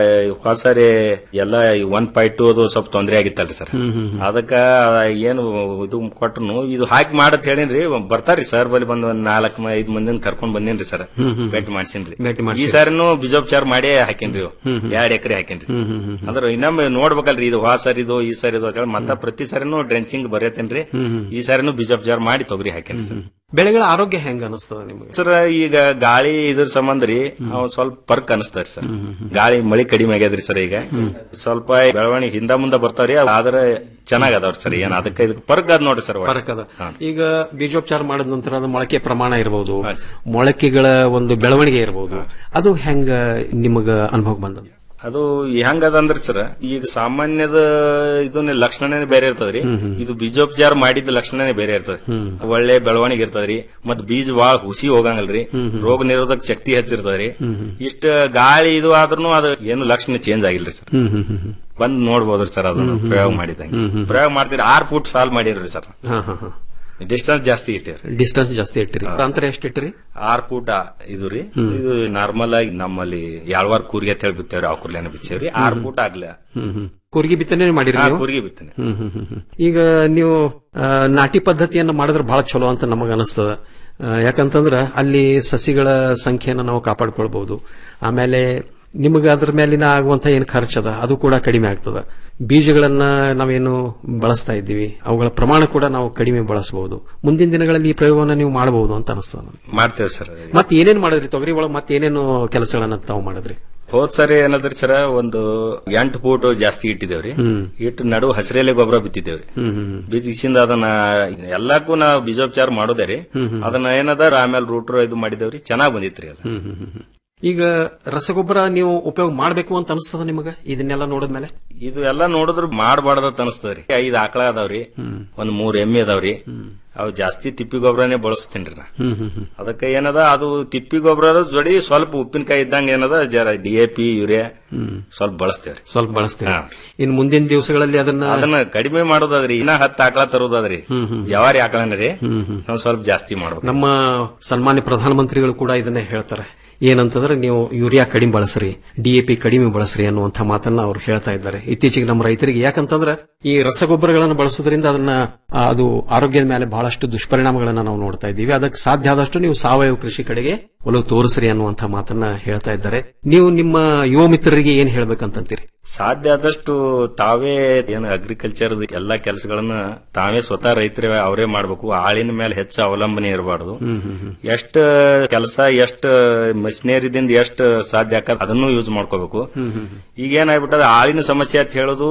ಹೊಸಾರಿ ಎಲ್ಲ ಒನ್ ಪಾಯಿಂಟ್ ಟು ಅದು ಸ್ವಲ್ಪ ತೊಂದರೆ ಆಗಿತ್ತಲ್ರಿ ಸರ್ ಅದಕ್ಕ ಏನು ಇದು ಕೊಟ್ರು ಇದು ಹಾಕಿ ಮಾಡತ್ ಹೇಳಿನ್ರಿ ಬರ್ತಾರ್ರಿ ಸರ್ ಬಲ್ಲಿ ಬಂದ್ ಒಂದ್ ನಾಲ್ಕ್ ಮ- ಐದ್ ಮಂದಿನ ಕರ್ಕೊಂಡ್ ಬಂದೇನ್ರಿ ಸರ್ ಭೇಟಿ ಮಾಡ್ಸೇನ್ರಿ ಭೇಟಿ ಈ ಮಾಡ್ಸಿರಿ. ಸಾರಿನೂ ಬೀಜೋಪಚಾರ ಮಾಡಿ ಹಾಕೇನ್ರಿ ಇವು. ಎರಡ್ ಎಕರೆ ಹಾಕೇನ್ರಿ ಅಂದ್ರೆ ಇನ್ನೊಮ್ಮೆ ನೋಡ್ಬೇಕಲ್ರಿ ಇದು ಹಾ ಸರ್ ಇದು ಈ ಸರ್ ಇದು ಅಂತ ಹೇಳಿ ಮತ್ತ ಪ್ರತಿ ಸಾರಿನೂ ಡ್ರೆಂಚಿಂಗ್ ಬರೆಯತ್ತೇನ್ರಿ ಈ ಸಾರಿನೂ ಬೀಜೋಪಚಾರ ಮಾಡಿ ತೊಗರಿ ಹಾಕೇನ್ರಿ ಸರ್ ಬೆಳೆಗಳ ಆರೋಗ್ಯ ಹೆಂಗ ಅನಿಸ್ತದ ನಿಮಗೆ ಸರ್ ಈಗ ಗಾಳಿ ಇದ್ರ ಸಂಬಂಧ ರೀ ಅವ್ನ್ ಸ್ವಲ್ಪ ಪರ್ಕ್ ಅನಿಸ್ತಾರಿ ಸರ್ ಗಾಳಿ ಮಳಿ ಕಡಿಮೆ ಆಗ್ಯದ್ರಿ ಸರ್ ಈಗ ಸ್ವಲ್ಪ ಬೆಳವಣಿಗೆ ಹಿಂದ ಮುಂದ ಬರ್ತಾವ್ರಿ ಆದ್ರೆ ಚೆನ್ನಾಗ್ ಅದಾವ್ರಿ ಸರ್ ಏನ್ ಅದಕ್ಕೆ ಇದಕ್ಕೆ ಪರ್ಕ್ ಅದ್ ನೋಡ್ರಿ ಸರ್ ಫರಕ್ ಅದ ಈಗ ಬೀಜೋಪಚಾರ ಮಾಡಿದ ನಂತರ ಅದು ಮೊಳಕೆ ಪ್ರಮಾಣ ಇರಬಹುದು ಮೊಳಕೆಗಳ ಒಂದು ಬೆಳವಣಿಗೆ ಇರಬಹುದು ಅದು ಹೆಂಗ ನಿಮಗ ಅನುಭವ ಬಂದದ ಅದು ಹೆಂಗದ ಅಂದ್ರ ಸರ್ ಈಗ ಸಾಮಾನ್ಯದ ಇದನ್ನ ಲಕ್ಷಣನೇ ಬೇರೆ ಇರ್ತದ್ರಿ ಇದು ಬೀಜೋಪಚಾರ ಮಾಡಿದ ಲಕ್ಷಣನೇ ಬೇರೆ ಇರ್ತದೆ ಒಳ್ಳೆ ಬೆಳವಣಿಗೆ ಇರ್ತದ್ರಿ ಮತ್ ಬೀಜ ಬಾಳ ಹುಸಿ ಹೋಗಂಗಲ್ರಿ ರೋಗ ನಿರೋಧಕ ಶಕ್ತಿ ಹೆಚ್ಚಿರ್ತದ್ರಿ ಇಷ್ಟ ಗಾಳಿ ಇದು ಆದ್ರೂ ಅದು ಏನು ಲಕ್ಷಣ ಚೇಂಜ್ ಆಗಿಲ್ರಿ ಸರ್ ಬಂದ್ ನೋಡ್ಬೋದ್ರಿ ಸರ್ ಅದನ್ನ ಪ್ರಯೋಗ ಮಾಡಿದಂಗೆ ಪ್ರಯೋಗ ಮಾಡ್ತೀರಿ ಆರ್ ಫುಟ್ ಸಾಲ್ ಮಾಡಿರ್ರಿ ಸರ್ ಹಾ ಹಾ ಹಾ ಡಿಸ್ಟೆನ್ಸ್ ಜಾಸ್ತಿ ಇಟ್ಟಿರಿ ಡಿಸ್ಟೆನ್ಸ್ ಜಾಸ್ತಿ ಇಟ್ಟಿರಿ ಅಂತರ ಎಷ್ಟು ಇಟ್ಟಿರಿ ಆರ್ ಫೂಟ ಇದು ರೀ ಇದು ನಾರ್ಮಲ್ ಆಗಿ ನಮ್ಮಲ್ಲಿ ಯಾಳ್ವಾರ್ ಕೂರ್ಗೆ ಅಂತ ಹೇಳಿ ಬಿತ್ತೇವ್ರಿ ಆ ಕೂರ್ಲೆನ ಬಿಚ್ಚೇವ್ರಿ ಆರ್ ಫೂಟ್ ಆಗ್ಲ ಹ್ಮ್ ಹ್ಮ್ ಕೂರ್ಗಿ ಬಿತ್ತನೆ ಮಾಡಿರಿ ಹಾ, ನೀವು? ಕೂರ್ಗಿ ಬಿತ್ತನೆ. ಹ್ಮ್ ಹ್ಮ್ ಹ್ಮ್ ಹ್ಮ್. ಈಗ ನೀವು ಆ, ನಾಟಿ ಪದ್ಧತಿಯನ್ನ ಮಾಡಿದ್ರೆ ಬಹಳ ಚಲೋ ಅಂತ ನಮಗ ಅನಿಸ್ತದ ಆ, ಯಾಕಂತಂದ್ರ ಅಲ್ಲಿ ಸಸಿಗಳ ಸಂಖ್ಯೆಯನ್ನ ನಾವು ಕಾಪಾಡ್ಕೊಳ್ಬಹುದು ಆಮೇಲೆ ನಿಮಗೆ ಅದ್ರ ಮೇಲಿನ ಆಗುವಂತ ಏನ್ ಖರ್ಚದ ಅದು ಕೂಡ ಕಡಿಮೆ ಆಗ್ತದ ಬೀಜಗಳನ್ನ ನಾವೇನು ಬಳಸ್ತಾ ಇದ್ದೀವಿ ಅವುಗಳ ಪ್ರಮಾಣ ಕೂಡ ನಾವು ಕಡಿಮೆ ಬಳಸಬಹುದು ಮುಂದಿನ ದಿನಗಳಲ್ಲಿ ಈ ಪ್ರಯೋಗವನ್ನ ನೀವು ಮಾಡಬಹುದು ಅಂತ ಅನಿಸ್ತದ ನನಗೆ. ಮಾಡ್ತೇವೆ ಸರ್ ಮತ್ತೆ ಏನೇನ್ ಮಾಡಿದ್ರಿ ತೊಗರಿ ಒಳಗೆ ಮತ್ತೆ ಏನೇನು ಕೆಲಸಗಳನ್ನ ತಾವು ಮಾಡಿದ್ರಿ ಹೋದ್ ಸರಿ ಏನದ್ರಿ ಸರ ಒಂದು ಎಂಟು ಫೂಟ್ ಜಾಸ್ತಿ ಇಟ್ಟಿದ್ದೇವ್ರಿ ಹ್ಮ್. ಇಟ್ಟು ನಡು ಹಸಿರೆಲೆ ಗೊಬ್ಬರ ಬಿತ್ತಿದ್ದೇವ್ರಿ ಹ್ಮ್ ಹ್ಮ್ ಹ್ಮ್. ಬಿತ್ತಿಸಿಂದ ಅದನ್ನ ಎಲ್ಲಕ್ಕೂ ನಾವು ಬೀಜೋಪಚಾರ ಮಾಡೋದೇ ರೀ ಅದನ್ನ ಏನದ ಆಮೇಲೆ ರೂಟ್ರ್ ಇದು ಮಾಡಿದೇವ್ರಿ ಚೆನ್ನಾಗ್ ಬಂದಿತ್ರಿ ಅದು ಹ್ಮ್ ಹ್ಮ್ ಹ್ಮ್ ಹ್ಮ್. ಈಗ ರಸಗೊಬ್ಬರ ನೀವು ಉಪಯೋಗ ಮಾಡಬೇಕು ಅಂತ ಅನಿಸ್ತದ ನಿಮಗ ಇದನ್ನೆಲ್ಲ ನೋಡಿದ್ಮೇಲೆ ಇದು ಎಲ್ಲಾ ನೋಡಿದ್ರ ಮಾಡಬಾರ್ದತ್ ಅನಸ್ತದ್ರಿ ಐದ್ ಆಕಳ ಅದಾವ್ರಿ ಒಂದ್ ಮೂರ್ ಎಮ್ಮೆ ಅದಾವ್ರಿ ಅವು ಜಾಸ್ತಿ ತಿಪ್ಪಿ ಗೊಬ್ಬರನೇ ಬಳಸ್ತೇನ್ರಿ ನಾ ಹ್ಮ್ ಹ್ಮ್ ಹ್ಮ್ ಅದಕ್ಕೆ ಏನದ ಅದು ತಿಪ್ಪಿ ಗೊಬ್ಬರದ ಜೋಡಿ ಸ್ವಲ್ಪ ಉಪ್ಪಿನಕಾಯಿ ಇದ್ದಂಗ ಏನದ ಜರ ಡಿ ಎ ಪಿ ಯೂರಿಯಾ ಸ್ವಲ್ಪ ಬಳಸ್ತೇವ್ರಿ ಸ್ವಲ್ಪ ಬಳಸ್ತೀವಿ ಇನ್ನು ಮುಂದಿನ ದಿವಸಗಳಲ್ಲಿ ಅದನ್ನ ಅದನ್ನ ಕಡಿಮೆ ಮಾಡೋದಾದ್ರಿ ಇನ್ನ ಹತ್ತು ಆಕಳ ತರೋದಾದ್ರಿ ಜವಾರಿ ಆಕಳನ್ರಿ ನಾವ್ ಸ್ವಲ್ಪ ಜಾಸ್ತಿ ಮಾಡ್ಬೇಕು ನಮ್ಮ ಸನ್ಮಾನ್ಯ ಪ್ರಧಾನಮಂತ್ರಿಗಳು ಕೂಡ ಇದನ್ನೇ ಹೇಳ್ತಾರೆ ಏನಂತಂದ್ರೆ ನೀವು ಯೂರಿಯಾ ಕಡಿಮೆ ಬಳಸ್ರಿ ಡಿಎಪಿ ಕಡಿಮೆ ಬಳಸ್ರಿ ಅನ್ನುವಂಥ ಮಾತನ್ನ ಅವ್ರು ಹೇಳ್ತಾ ಇದ್ದಾರೆ ಇತ್ತೀಚೆಗೆ ನಮ್ಮ ರೈತರಿಗೆ ಯಾಕಂತಂದ್ರೆ ಈ ರಸಗೊಬ್ಬರಗಳನ್ನು ಬಳಸೋದ್ರಿಂದ ಅದನ್ನ ಆ, ಅದು ಆರೋಗ್ಯದ ಮೇಲೆ ಬಹಳಷ್ಟು ದುಷ್ಪರಿಣಾಮಗಳನ್ನ ನಾವು ನೋಡ್ತಾ ಇದ್ದೀವಿ ಅದಕ್ಕೆ ಸಾಧ್ಯ ಆದಷ್ಟು ನೀವು ಸಾವಯವ ಕೃಷಿ ಕಡೆಗೆ ಒಲವು ತೋರಿಸ್ರಿ ಅನ್ನುವಂಥ ಮಾತನ್ನ ಹೇಳ್ತಾ ಇದ್ದಾರೆ ನೀವು ನಿಮ್ಮ ಯುವ ಮಿತ್ರರಿಗೆ ಏನ್ ಹೇಳ್ಬೇಕಂತೀರಿ ಸಾಧ್ಯ ಆದಷ್ಟು ತಾವೇ ಏನು ಅಗ್ರಿಕಲ್ಚರ್ ಎಲ್ಲಾ ಕೆಲಸಗಳನ್ನ ತಾವೇ ಸ್ವತಃ ರೈತರೇ ಅವರೇ ಮಾಡ್ಬೇಕು ಆಳಿನ ಮೇಲೆ ಹೆಚ್ಚು ಅವಲಂಬನೆ ಇರಬಾರ್ದು ಎಷ್ಟ ಕೆಲಸ ಎಷ್ಟ ಮೆಷಿನರಿದಿಂದ ಎಷ್ಟ ಸಾಧ್ಯ ಆಕತ್ ಅದನ್ನು ಯೂಸ್ ಮಾಡ್ಕೋಬೇಕು ಈಗ ಏನಾಗ್ಬಿಟ್ಟದ ಆಳಿನ ಸಮಸ್ಯೆ ಅಂತ ಹೇಳೋದು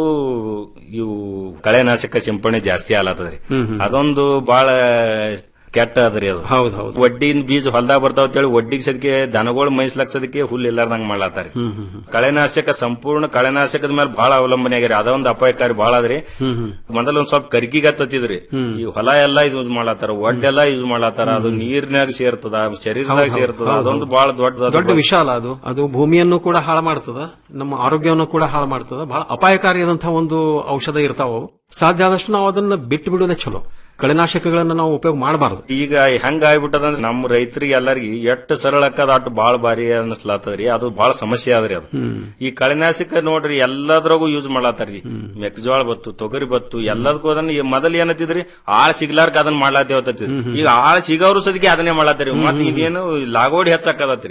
ಇವು ಕಳೆನಾಶಕ ಸಿಂಪಡಣೆ ಜಾಸ್ತಿ ಆಲತ್ತದ್ರಿ ಅದೊಂದು ಬಹಳ ಕೆಟ್ಟ ಅದ್ರಿ ಅದು ಹೌದು ಹೌದು ಒಡ್ಡಿನ ಬೀಜ ಹೊಲ್ದಾಗ ಬರ್ತಾವ ಅಂತೇಳಿ ಒಡ್ಡಿಗೆ ಸದ್ಕೆ ದನಗಳು ಮೈಸ್ಲಾಕ್ಸೋದಕ್ಕೆ ಹುಲ್ಲು ಇಲ್ಲಾರ್ದಂಗ್ ಮಾಡ್ಲಾತಾರಿ ಕಳೆನಾಶಕ ಸಂಪೂರ್ಣ ಕಳೆನಾಶಕದ ಮೇಲೆ ಬಹಳ ಅವಲಂಬನೆ ಆಗ್ಯಾರ ಅದೊಂದು ಅಪಾಯಕಾರಿ ಬಹಳ ಅದ್ರಿ ಮೊದಲ ಒಂದ್ ಸ್ವಲ್ಪ ಕರ್ಕಿಗ ತತ್ತಿದ್ರಿ ಈ ಹೊಲ ಎಲ್ಲಾ ಯೂಸ್ ಮಾಡ್ಲಾತಾರ ಒಡ್ಡೆಲ್ಲಾ ಯೂಸ್ ಮಾಡ್ಲಾತಾರ ಅದು ನೀರಿನಾಗ ಸೇರ್ತದ ಶರೀರದಾಗ ಹೌದು, ಸೇರ್ತದ ಹೌದು, ಅದೊಂದು ಹೌದು. ಬಹಳ ದೊಡ್ಡ ದೊಡ್ಡ ವಿಶಾಲ ಅದು ಅದು ಭೂಮಿಯನ್ನು ಕೂಡ ಹಾಳು ಮಾಡ್ತದ ನಮ್ಮ ಆರೋಗ್ಯವನ್ನು ಕೂಡ ಹಾಳು ಮಾಡ್ತದ ಬಹಳ ಅಪಾಯಕಾರಿಯಾದಂತಹ ಒಂದು ಔಷಧ ಇರ್ತಾವ ಅವು. ಸಾಧ್ಯ ಆದಷ್ಟು ನಾವು ಅದನ್ನ ಬಿಟ್ಟು ಬಿಡೋದೇ ಚಲೋ ಕಳೆನಾಶಕಗಳನ್ನ ನಾವು ಉಪಯೋಗ ಮಾಡಬಾರದು ಈಗ ಹೆಂಗ ಆಗ್ಬಿಟ್ಟದಂದ್ರೆ ನಮ್ಮ ರೈತರಿಗೆ ಎಲ್ಲರಿಗೆ ಎಷ್ಟು ಸರಳ ಅಕ್ಕದ ಅಷ್ಟು ಬಾಳ ಬಾರಿ ಅನ್ಸ್ಲಾತದ್ರಿ ಅದು ಬಹಳ ಸಮಸ್ಯೆ ಆದ್ರಿ ಅದು ಈ ಕಳೆನಾಶಕ ನೋಡ್ರಿ ಎಲ್ಲದ್ರಾಗೂ ಯೂಸ್ ಮಾಡತ್ತಾರ್ರಿ ಮೆಕ್ಜೋಳ ಬತ್ತು ತೊಗರಿ ಬತ್ತು ಎಲ್ಲದಕ್ಕೂ ಅದನ್ನ ಈ ಮೊದಲ್ ಏನತ್ತಿದ್ರಿ ಆಳ್ ಸಿಗ್ಲಾರ್ಕ ಅದನ್ನ ಮಾಡ್ಲಾತೇವತ್ತಿದ್ರಿ ಈಗ ಆಳ್ ಸಿಗವ್ರು ಸದಿಗೆ ಅದನ್ನೇ ಮಾಡತ್ತಾರಿ ಮತ್ ಇದೇನು ಲಾಗೋಡಿ ಹೆಚ್ಚಾಕದತ್ರಿ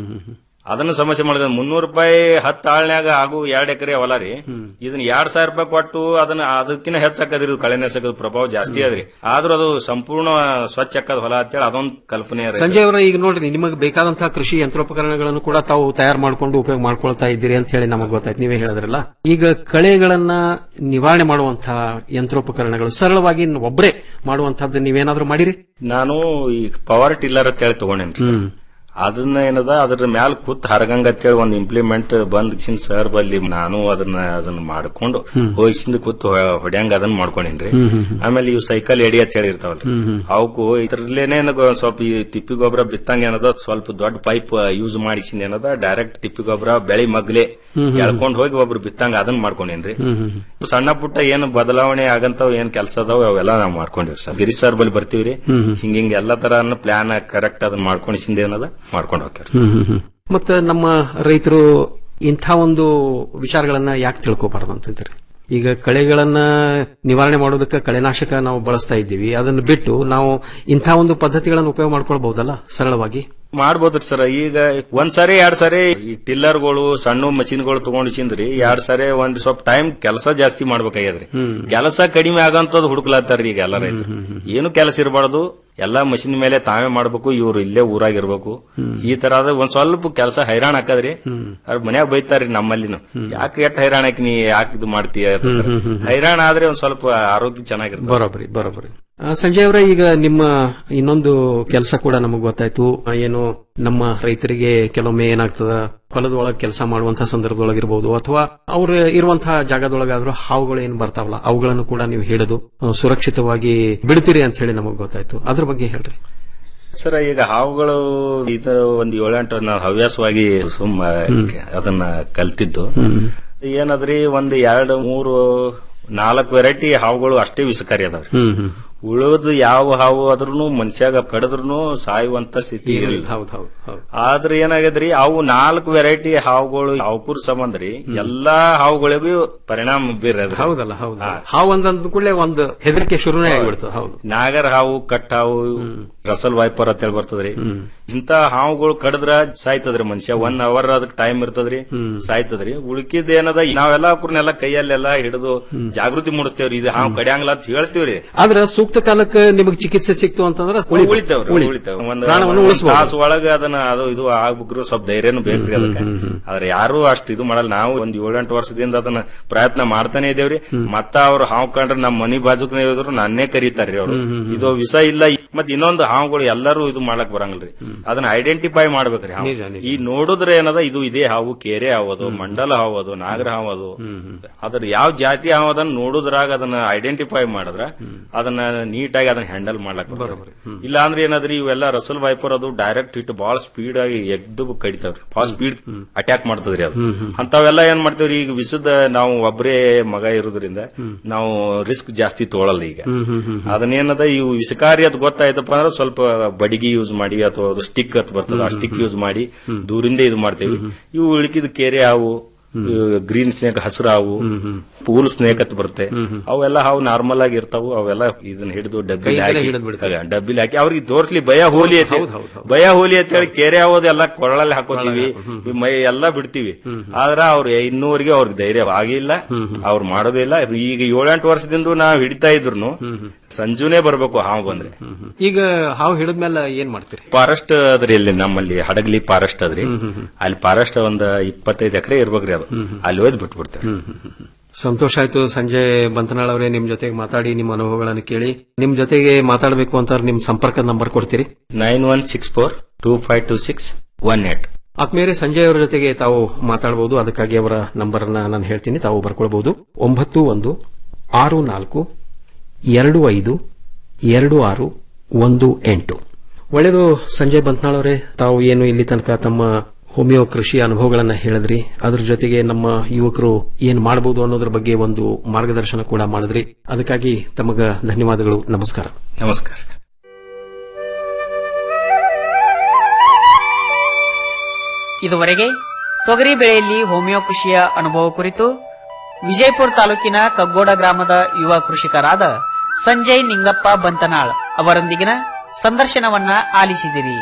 ಅದನ್ನ ಸಮಸ್ಯೆ ಮಾಡಿದ ಮುನ್ನೂರು ರೂಪಾಯಿ ಹತ್ತು ಆಳ್ನ್ಯಾಗ ಹಾಗೂ ಎರಡ್ ಎಕರೆ ಹೊಲ ರೀ ಇದನ್ನ ಎರಡ್ ಸಾವಿರ ರೂಪಾಯಿ ಕೊಟ್ಟು ಅದನ್ನ ಅದಕ್ಕಿಂತ ಹೆಚ್ಚಾಕದ್ರಿ ಕಳೆನಾಶಕದ ಪ್ರಭಾವ ಜಾಸ್ತಿ ಅದ್ರಿ ಆದ್ರೂ ಅದು ಸಂಪೂರ್ಣ ಸ್ವಚ್ಛ ಅಕ್ಕದ ಹೊಲ ಅಂತೇಳಿ ಅದೊಂದು ಕಲ್ಪನೆ ರೀ. ಸಂಜಯ್ ಅವರ ಈಗ ನೋಡ್ರಿ ನಿಮಗೆ ಬೇಕಾದಂತಹ ಕೃಷಿ ಯಂತ್ರೋಪಕರಣಗಳನ್ನು ಕೂಡ ತಾವು ತಯಾರು ಮಾಡ್ಕೊಂಡು ಉಪಯೋಗ ಮಾಡ್ಕೊಳ್ತಾ ಇದ್ದೀರಿ ಅಂತ ಹೇಳಿ ನಮಗೆ ಗೊತ್ತಾಯ್ತು ನೀವೇ ಹೇಳಿದ್ರಲ್ಲ ಈಗ ಕಳೆಗಳನ್ನ ನಿವಾರಣೆ ಮಾಡುವಂತಹ ಯಂತ್ರೋಪಕರಣಗಳು ಸರಳವಾಗಿ ಒಬ್ಬರೇ ಮಾಡುವಂತಹದ್ದು ನೀವೇನಾದ್ರೂ ಮಾಡಿರಿ ನಾನು ಈ ಪವರ್ ಟಿಲ್ಲರ್ ಅಂತ ಹೇಳಿ ತಗೊಂಡೇನ್ರಿ ಸರ್. ಅದನ್ನ ಏನದ ಅದ್ರ ಮ್ಯಾಲ ಕೂತ್ ಹರಗಂಗ ಅಂತೇಳಿ ಒಂದ್ ಇಂಪ್ಲಿಮೆಂಟ್ ಬಂದ್ ಸರ್ ಬಲ್ಲಿ ನಾನು ಅದನ್ನ ಅದನ್ನ ಮಾಡ್ಕೊಂಡು ಹೋಗಿಸಿಂದ ಕೂತ್ ಹೊ- ಹೊಡ್ಯಾಂಗ ಅದನ್ನ ಮಾಡ್ಕೊಂಡೇನ್ರಿ ಆಮೇಲೆ ಇವು ಸೈಕಲ್ ಎಡಿ ಅಂತ ಹೇಳಿ ಇರ್ತಾವಲ್ರಿ ಅವಕ್ಕೂ ಇದ್ರಲ್ಲೇನೆ ನನಗೆ ಒಂದ್ ಸ್ವಲ್ಪ ಈ ತಿಪ್ಪಿ ಗೊಬ್ಬರ ಬಿತ್ತಂಗ ಏನದ ಸ್ವಲ್ಪ ದೊಡ್ಡ ಪೈಪ್ ಯೂಸ್ ಮಾಡಿಸಿಂದ ಏನದ ಡೈರೆಕ್ಟ್ ತಿಪ್ಪಿ ಗೊಬ್ಬರ ಬೆಳಿ ಮಗ್ಲೆ ಎಳ್ಕೊಂಡ್ ಹೋಗಿ ಒಬ್ರು ಬಿತ್ತಂಗ ಅದನ್ನ ಮಾಡ್ಕೊಂಡೇನ್ರಿ ಸಣ್ಣ ಪುಟ್ಟ ಏನು ಬದಲಾವಣೆ ಆಗಂತಾವ್ ಏನ್ ಕೆಲಸ ಅದಾವ ಅವೆಲ್ಲ ನಾವ್ ಮಾಡ್ಕೊಂಡಿವಿ ಸರ್ ಗಿರಿ ಸರ್ ಬಲ್ಲಿ ಬರ್ತೀವ್ರಿ ಹಿಂಗ ಹಿಂಗ ಎಲ್ಲಾ ತರ ಪ್ಲಾನ್ ಕರೆಕ್ಟ್ ಅದನ್ನ ಮಾಡ್ಕೊಂಡಿಸಿಂದ ಏನದ ಮಾಡ್ಕೊಂಡು ಹೋಗ್ಯಾರ ಮತ್ತೆ ನಮ್ಮ ರೈತರು ಇಂಥ ಒಂದು ವಿಚಾರಗಳನ್ನ ಯಾಕೆ ತಿಳ್ಕೋಬಾರದು ಅಂತಂತೀರಿ ಈಗ ಕಳೆಗಳನ್ನ ನಿವಾರಣೆ ಮಾಡೋದಕ್ಕೆ ಕಳೆನಾಶಕ ನಾವು ಬಳಸ್ತಾ ಇದ್ದೀವಿ ಅದನ್ನು ಬಿಟ್ಟು ನಾವು ಇಂಥ ಒಂದು ಪದ್ಧತಿಗಳನ್ನು ಉಪಯೋಗ ಮಾಡ್ಕೊಳ್ಬಹುದಲ್ಲ ಸರಳವಾಗಿ ಮಾಡ್ಬೋದ್ರಿ ಸರ್ ಈಗ ಒಂದ್ ಸರಿ ಎರಡ್ ಸರಿ ಈ ಟಿಲ್ಲರ್ಗಳು ಸಣ್ಣ ಮಷಿನ್ಗಳು ತಗೊಂಡಿಸಿಂದ್ರಿ ಎರಡ್ ಸರಿ ಒಂದ್ ಸ್ವಲ್ಪ ಟೈಮ್ ಕೆಲಸ ಜಾಸ್ತಿ ಮಾಡ್ಬೇಕಾಗ್ಯದ್ರಿ ಕೆಲಸ ಕಡಿಮೆ ಆಗಂತದ್ ಹುಡುಕ್ಲಾತಾರ್ರಿ ಈಗ ಎಲ್ಲ ರೈತರು ಏನು ಕೆಲಸ ಇರಬಾರ್ದು ಎಲ್ಲಾ ಮಷಿನ್ ಮೇಲೆ ತಾವೇ ಮಾಡ್ಬೇಕು ಇವ್ರು ಇಲ್ಲೇ ಊರಾಗಿರ್ಬೇಕು ಈ ತರ ಆದ್ರೆ ಒಂದ್ ಸ್ವಲ್ಪ ಕೆಲಸ ಹೈರಾಣ ಹಾಕದ್ರಿ ಅವ್ರ ಮನ್ಯಾಗ ಬೈತಾರ್ರಿ ನಮ್ಮಲ್ಲಿನು ಯಾಕೆ ಎಷ್ಟ್ ಹೈರಾಣ ಹಾಕಿ ನೀ ಯಾಕೆ ಇದು ಮಾಡ್ತೀಯ ಅಂತ. ಹೈರಾಣ ಆದ್ರೆ ಒಂದ್ ಸ್ವಲ್ಪ ಆರೋಗ್ಯ ಚೆನ್ನಾಗಿರ್ತದೆ ಬರೋಬ್ಬರಿ ಬರೋಬ್ಬರಿ ಆ, ಸಂಜಯ್ ಅವರೇ ಈಗ ನಿಮ್ಮ ಇನ್ನೊಂದು ಕೆಲಸ ಕೂಡ ನಮಗೆ ಗೊತ್ತಾಯ್ತು ಆ, ಏನು ನಮ್ಮ ರೈತರಿಗೆ ಕೆಲವೊಮ್ಮೆ ಏನಾಗ್ತದ ಹೊಲದ ಒಳಗೆ ಕೆಲಸ ಮಾಡುವಂತಹ ಸಂದರ್ಭದೊಳಗಿರ್ಬೋದು ಅಥವಾ ಅವ್ರು ಇರುವಂತಹ ಜಾಗದೊಳಗಾದ್ರೂ ಹಾವುಗಳು ಏನ್ ಬರ್ತಾವಲ್ಲ ಅವುಗಳನ್ನು ಕೂಡ ನೀವು ಹಿಡಿದು ಆ, ಸುರಕ್ಷಿತವಾಗಿ ಬಿಡ್ತೀರಿ ಅಂತ ಹೇಳಿ ನಮಗೆ ಗೊತ್ತಾಯ್ತು ಅದ್ರ ಬಗ್ಗೆ ಹೇಳ್ರಿ ಸರ್ ಈಗ ಹಾವುಗಳು ಇದು ಒಂದ್ ಏಳೆಂಟು ನಾವು ಹವ್ಯಾಸವಾಗಿ ಸುಮ್ಮ ಅದನ್ನ ಕಲ್ತಿದ್ದು ಏನದ್ರಿ ಒಂದ್ ಎರಡು ಮೂರು ನಾಲ್ಕು ವೆರೈಟಿ ಹಾವುಗಳು ಅಷ್ಟೇ ವಿಷಕಾರಿ ಅದಾವ್ರಿ ಉಳಿದು ಯಾವ ಹಾವು ಆದ್ರೂ ಮನುಷ್ಯಾಗ ಕಡದ್ರೂ ಸಾಯುವಂತ ಸ್ಥಿತಿ ಇರಲಿಲ್ಲ ಹೌದು ಹೌದು ಹೌದು ಆದ್ರೆ ಏನಾಗದ್ರಿ ಅವು ನಾಲ್ಕು ವೆರೈಟಿ ಹಾವುಗಳು ಹಾವುಕುರ್ ಸಂಬಂಧ ರೀ ಎಲ್ಲಾ ಹಾವುಗಳಿಗೂ ಪರಿಣಾಮ ಬೀರದ್ರಿ ಹೌದಲ್ಲ ಹೌದು ಹಾವು ಅಂದ ಕೂಡಲೇ ಒಂದು ಹೆದರಿಕೆ ಶುರುನೇ ಆಗ್ಬಿಡ್ತದೆ ಹೌದು ನಾಗರ ಹಾವು ಕಟ್ ಹಾವು ರಸಲ್ ವೈಪರ್ ಅಂತ ಹೇಳಿ ಬರ್ತದ್ರಿ ಇಂತ ಹಾವುಗಳು ಕಡದ್ರ ಸಾಯ್ತದ್ರಿ ಮನುಷ್ಯ ಒನ್ ಅವರ್ ಅದಕ್ಕೆ ಟೈಮ್ ಇರ್ತದ್ರಿ ಸಾಯ್ತದ್ರಿ ಉಳ್ಕಿದ್ ಏನದ ನಾವೆಲ್ಲ ಅವ್ರನ್ನೆಲ್ಲ ಕೈಯಲ್ಲೆಲ್ಲ ಹಿಡಿದು ಜಾಗೃತಿ ಮೂಡಿಸ್ತೇವ್ರಿ ಇದು ಹಾವು ಕಡಿಯಂಗಿಲ್ಲ ಅಂತ ಹೇಳ್ತೀವ್ರಿ ಆದ್ರೆ ಸೂಕ್ತ ಕಾಲಕ್ಕೆ ನಿಮಗೆ ಚಿಕಿತ್ಸೆ ಸಿಕ್ತು ಅಂತಂದ್ರೆ ಉಳಿ- ಉಳಿತಾವ್ರಿ ಉಳಿ- ಉಳಿತಾವ ಒಂದ್ ಪ್ರಾಣವನ್ನು ಉಳಿಸಬಹುದು ತಾಸು ಒಳಗ ಅದನ್ನ ಅದು ಇದು ಆಗ್ಬೇಕ್ರಿ ಸ್ವಲ್ಪ ಧೈರ್ಯನು ಬೇಕ್ರಿ ಅದಕ್ಕೆ ಆದ್ರೆ ಯಾರು ಅಷ್ಟು ಇದು ಮಾಡಲ್ಲ ನಾವು ಒಂದ್ ಏಳೆಂಟು ವರ್ಷದಿಂದ ಅದನ್ನ ಪ್ರಯತ್ನ ಮಾಡ್ತಾನೆ ಇದೇವ್ರಿ ಮತ್ತ ಅವ್ರು ಹಾವು ಕಂಡ್ರೆ ನಮ್ಮ ಮನಿ ಬಾಜುಕ್ನೇ ಇದ್ರು ನನ್ನೇ ಕರೀತಾರ್ರಿ ಅವ್ರು ಇದು ವಿಷ ಇಲ್ಲ ಮತ್ ಇನ್ನೊಂದು ಹಾವುಗಳು ಎಲ್ಲರೂ ಇದು ಮಾಡಕ್ ಬರಂಗಿಲ್ರಿ ಅದನ್ನ ಐಡೆಂಟಿಫೈ ಮಾಡ್ಬೇಕ್ರಿ ಹಾವು ನಿಜ, ನಿಜ. ಈ ನೋಡಿದ್ರೆ ಏನದ ಇದು ಇದೇ ಹಾವು ಕೇರೆ ಹಾವದು ಮಂಡಲ ಹಾವದು ನಾಗರ ಹಾವದು ಅದ್ರ ಯಾವ ಜಾತಿ ಹಾವು ಅದನ್ನ ನೋಡುದ್ರಾಗ ಅದನ್ನ ಐಡೆಂಟಿಫೈ ಮಾಡಿದ್ರ ಅದನ್ನ ನೀಟಾಗಿ ಅದನ್ನ ಹ್ಯಾಂಡಲ್ ಮಾಡ್ಲಕ್ ಬರೋಬ್ರಿ ಇಲ್ಲ ಅಂದ್ರೆ ಏನಾದ್ರಿ ಇವೆಲ್ಲ ರಸಲ್ ವೈಪರ್ ಅದು ಡೈರೆಕ್ಟ್ ಹಿಟ್ ಬಹಳ ಸ್ಪೀಡ್ ಆಗಿ ಎದ್ದು ಕಡಿತಾವ್ರಿ ಬಹಳ ಸ್ಪೀಡ್ ಅಟ್ಯಾಕ್ ಮಾಡ್ತದ್ರಿ ಅದು ಅಂತವೆಲ್ಲ ಏನ್ ಮಾಡ್ತೇವ್ರಿ ಈಗ ವಿಷದ ನಾವು ಒಬ್ಬರೇ ಮಗ ಇರೋದ್ರಿಂದ ನಾವು ರಿಸ್ಕ್ ಜಾಸ್ತಿ ತಗೊಳಲ್ಲ ಈಗ ಅದನ್ನೇನದ ಇವು ವಿಷಕಾರಿ ಅದು ಗೊತ್ತಾಯ್ತಪ್ಪ ಅಂದ್ರೆ ಸ್ವಲ್ಪ ಬಡಿಗೆ ಯೂಸ್ ಮಾಡಿ ಅಥವಾ ಅದು ಸ್ಟಿಕ್ ಅಂತ ಬರ್ತದ ಆ ಸ್ಟಿಕ್ ಯೂಸ್ ಮಾಡಿ ದೂರಿಂದ ಇದು ಮಾಡ್ತೇವಿ ಇವು ಉಳಿಕಿದ ಕೆರೆ ಹಾವು ಗ್ರೀನ್ ಸ್ನೇಕ್ ಹಸಿರು ಹಾವು ಪೂಲ್ ಸ್ನೇಕ್ ಅಂತ ಬರುತ್ತೆ ಅವೆಲ್ಲ ಹಾವು ನಾರ್ಮಲ್ ಆಗಿ ಇರ್ತಾವು ಅವೆಲ್ಲ ಇದನ್ನ ಹಿಡಿದು ಡಬ್ಬಿಲಿ ಕೈಯಿಂದಲೇ ಹಾಕಿ ಹಿಡಿದು ಬಿಡ್ತಾರೆ. ಅದೇ, ಡಬ್ಬಿಲಿ ಹಾಕಿ ಅವ್ರಿಗೆ ತೋರ್ಸ್ಲಿ ಭಯ ಹೋಲಿ ಅಂತ ಹೌದು, ಹೌದು, ಹೌದು. ಭಯ ಹೋಲಿ ಅಂತ ಹೇಳಿ ಕೆರೆ ಹಾವೋದು ಎಲ್ಲ ಕೊರಳಲ್ಲಿ ಹಾಕೋತೀವಿ ಈ ಮೈ ಎಲ್ಲ ಬಿಡ್ತೀವಿ ಆದ್ರ ಅವ್ರು ಇನ್ನೂವರೆಗೆ ಅವ್ರಿಗೆ ಧೈರ್ಯ ಆಗಿಲ್ಲ ಅವ್ರು ಮಾಡೋದಿಲ್ಲ ಈಗ ಏಳೆಂಟು ವರ್ಷದಿಂದ ನಾವ್ ಹಿಡಿತಾ ಇದ್ರು ಸಂಜುನೇ ಬರ್ಬೇಕು ಹಾವು ಬಂದ್ರೆ ಈಗ ಹಾವು ಹಿಡಿದ್ಮೇಲೆ ಏನ್ ಮಾಡ್ತೀರಿ ಫಾರೆಸ್ಟ್ ಅದ್ರಿ ಇಲ್ಲಿ ನಮ್ಮಲ್ಲಿ ಹಡಗ್ಲಿ ಫಾರೆಸ್ಟ್ ಅದ್ರಿ ಅಲ್ಲಿ ಫಾರೆಸ್ಟ್ ಒಂದ್ ಇಪ್ಪತ್ತೈದು ಎಕರೆ ಇರ್ಬೇಕ್ರಿ ಅದು ಅಲ್ಲಿ ಹೋದ್ ಬಿಟ್ಬಿಡ್ತಾರೆ ಸಂತೋಷ ಆಯ್ತು ಸಂಜಯ್ ಬಂತನಾಳ್ ಅವರೇ ನಿಮ್ ಜೊತೆಗೆ ಮಾತಾಡಿ ನಿಮ್ಮ ಅನುಭವಗಳನ್ನು ಕೇಳಿ ನಿಮ್ ಜೊತೆಗೆ ಮಾತಾಡಬೇಕು ಅಂತ ನಿಮ್ ಸಂಪರ್ಕ ನಂಬರ್ ಕೊಡ್ತೀರಿ nine one six four two five two six one eight ಆತ್ಮೇಲೆ ಸಂಜಯ್ ಅವರ ಜೊತೆಗೆ ತಾವು ಮಾತಾಡಬಹುದು ಅದಕ್ಕಾಗಿ ಅವರ ನಂಬರ್ ಅನ್ನ ನಾನು ಹೇಳ್ತೀನಿ ತಾವು ಬರ್ಕೊಳ್ಬಹುದು ಒಂಬತ್ತು ಒಂದು ಆರು ನಾಲ್ಕು ಎರಡು ಐದು ಎರಡು ಆರು ಒಂದು ಎಂಟು ಒಳ್ಳೆಯದು ಸಂಜಯ್ ಬಂತ್ನಾಳ್ ಅವರೇ ತಾವು ಏನು ಇಲ್ಲಿ ತನಕ ತಮ್ಮ ಹೋಮಿಯೋ ಕೃಷಿ ಅನುಭವಗಳನ್ನ ಹೇಳಿದ್ರಿ ಅದ್ರ ಜೊತೆಗೆ ನಮ್ಮ ಯುವಕರು ಏನ್ ಮಾಡಬಹುದು ಅನ್ನೋದ್ರ ಬಗ್ಗೆ ಒಂದು ಮಾರ್ಗದರ್ಶನ ಕೂಡ ಮಾಡಿದ್ರಿ ಅದಕ್ಕಾಗಿ ತಮಗ ಧನ್ಯವಾದಗಳು ನಮಸ್ಕಾರ ನಮಸ್ಕಾರ ಇದುವರೆಗೆ ತೊಗರಿ ಬೆಳೆಯಲ್ಲಿ ಹೋಮಿಯೋ ಕೃಷಿಯ ಅನುಭವ ಕುರಿತು ವಿಜಯಪುರ ತಾಲೂಕಿನ ಕಗ್ಗೋಡ ಗ್ರಾಮದ ಯುವ ಕೃಷಿಕರಾದ ಸಂಜಯ್ ನಿಂಗಪ್ಪ ಬಂತನಾಳ್ ಅವರೊಂದಿಗಿನ ಸಂದರ್ಶನವನ್ನ ಆಲಿಸಿದಿರಿ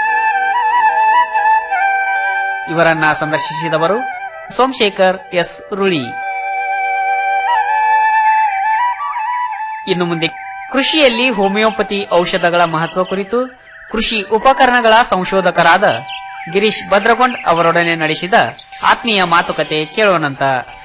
ಇವರನ್ನ ಸಂದರ್ಶಿಸಿದವರು ಸೋಮಶೇಖರ್ ಎಸ್ ರುಳಿ ಇನ್ನು ಮುಂದೆ ಕೃಷಿಯಲ್ಲಿ ಹೋಮಿಯೋಪತಿ ಔಷಧಗಳ ಮಹತ್ವ ಕುರಿತು ಕೃಷಿ ಉಪಕರಣಗಳ ಸಂಶೋಧಕರಾದ ಗಿರೀಶ್ ಭದ್ರಗೊಂಡ್ ಅವರೊಡನೆ ನಡೆಸಿದ ಆತ್ಮೀಯ ಮಾತುಕತೆ ಕೇಳೋಣಂತ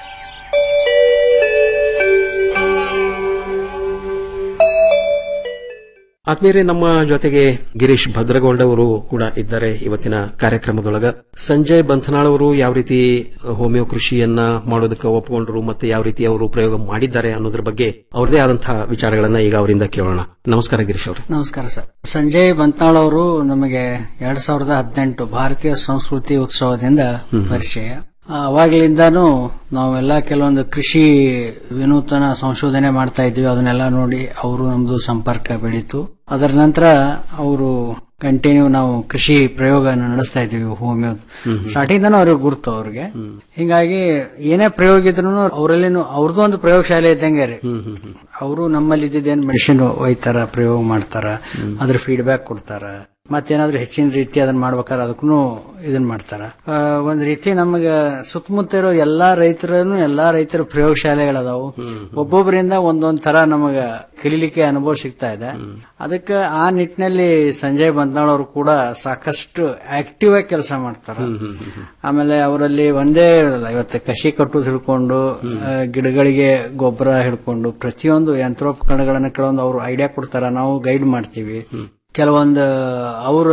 ಆತ್ಮೀಯರೇ ನಮ್ಮ ಜೊತೆಗೆ ಗಿರೀಶ್ ಭದ್ರಗೌಡ ಅವರು ಕೂಡ ಇದ್ದಾರೆ ಇವತ್ತಿನ ಕಾರ್ಯಕ್ರಮದೊಳಗ ಸಂಜಯ್ ಬಂಥನಾಳ್ ಅವರು ಯಾವ ರೀತಿ ಹೋಮಿಯೋ ಕೃಷಿಯನ್ನ ಮಾಡೋದಕ್ಕೆ ಒಪ್ಪಿಕೊಂಡ್ರು ಮತ್ತೆ ಯಾವ ರೀತಿ ಅವರು ಪ್ರಯೋಗ ಮಾಡಿದ್ದಾರೆ ಅನ್ನೋದ್ರ ಬಗ್ಗೆ ಅವ್ರದೇ ಆದಂತಹ ವಿಚಾರಗಳನ್ನ ಈಗ ಅವರಿಂದ ಕೇಳೋಣ ನಮಸ್ಕಾರ ಗಿರೀಶ್ ಅವರು ನಮಸ್ಕಾರ ಸರ್ ಸಂಜಯ್ ಬಂತ್ನಾಳ್ ಅವರು ನಮಗೆ ಎರಡ್ ಸಾವಿರದ ಹದಿನೆಂಟು ಭಾರತೀಯ ಸಂಸ್ಕೃತಿ ಉತ್ಸವದಿಂದ ಪರಿಚಯ ಆ, ಅವಾಗ್ಲಿಂದಾನು ನಾವೆಲ್ಲ ಕೆಲವೊಂದು ಕೃಷಿ ವಿನೂತನ ಸಂಶೋಧನೆ ಮಾಡ್ತಾ ಇದ್ವಿ ಅದನ್ನೆಲ್ಲ ನೋಡಿ ಅವರು ನಮ್ದು ಸಂಪರ್ಕ ಬೆಳೀತು ಅದರ ನಂತರ ಅವರು ಕಂಟಿನ್ಯೂ ನಾವು ಕೃಷಿ ಪ್ರಯೋಗ ನಡೆಸ್ತಾ ಇದ್ವಿ ಹೋಮಿಯೋ ಸ್ಟಾರ್ಟಿಂಗ್ ಅವ್ರಿಗೆ ಗುರ್ತು ಅವ್ರಿಗೆ ಹಿಂಗಾಗಿ ಏನೇ ಪ್ರಯೋಗ ಇದ್ರು ಅವರಲ್ಲಿ ಅವ್ರದ್ದು ಒಂದು ಪ್ರಯೋಗಶಾಲೆ ಇದ್ದಂಗೆ ರೀ ಅವರು ನಮ್ಮಲ್ಲಿ ಇದ್ದಿದ್ದೇನು ಮೆಡಿಸಿನ್ ಒಯ್ತಾರ ಪ್ರಯೋಗ ಮಾಡ್ತಾರ ಅದ್ರ ಫೀಡ್ಬ್ಯಾಕ್ ಕೊಡ್ತಾರ ಮತ್ತೇನಾದ್ರೂ ಹೆಚ್ಚಿನ ರೀತಿ ಅದನ್ನ ಮಾಡ್ಬೇಕಾದ್ರೆ ಅದಕ್ಕೂ ಇದನ್ನ ಮಾಡ್ತಾರ ಆ, ಒಂದ್ ರೀತಿ ನಮಗ ಸುತ್ತಮುತ್ತ ಇರೋ ಎಲ್ಲಾ ರೈತರನು ಎಲ್ಲಾ ರೈತರ ಪ್ರಯೋಗಶಾಲೆಗಳದಾವು ಒಬ್ಬೊಬ್ಬರಿಂದ ಒಂದೊಂದ್ ತರ ನಮಗ ಕಲೀಲಿಕ್ಕೆ ಅನುಭವ ಸಿಗ್ತಾ ಇದೆ ಅದಕ್ಕೆ ಆ ನಿಟ್ಟಿನಲ್ಲಿ ಸಂಜಯ್ ಬಂತ್ನಾಳ್ ಅವರು ಕೂಡ ಸಾಕಷ್ಟು ಆಕ್ಟಿವ್ ಆಗಿ ಕೆಲಸ ಮಾಡ್ತಾರ ಆಮೇಲೆ ಅವರಲ್ಲಿ ಒಂದೇ ಇರಲ್ಲ ಇವತ್ತು ಕಸಿ ಕಟ್ಟುದು ಹಿಡ್ಕೊಂಡು ಆ, ಗಿಡಗಳಿಗೆ ಗೊಬ್ಬರ ಹಿಡ್ಕೊಂಡು ಪ್ರತಿಯೊಂದು ಯಂತ್ರೋಪಕರಣಗಳನ್ನ ಕೆಲವೊಂದು ಅವರು ಐಡಿಯಾ ಕೊಡ್ತಾರ ನಾವು ಗೈಡ್ ಮಾಡ್ತೀವಿ ಕೆಲವೊಂದು ಅವ್ರ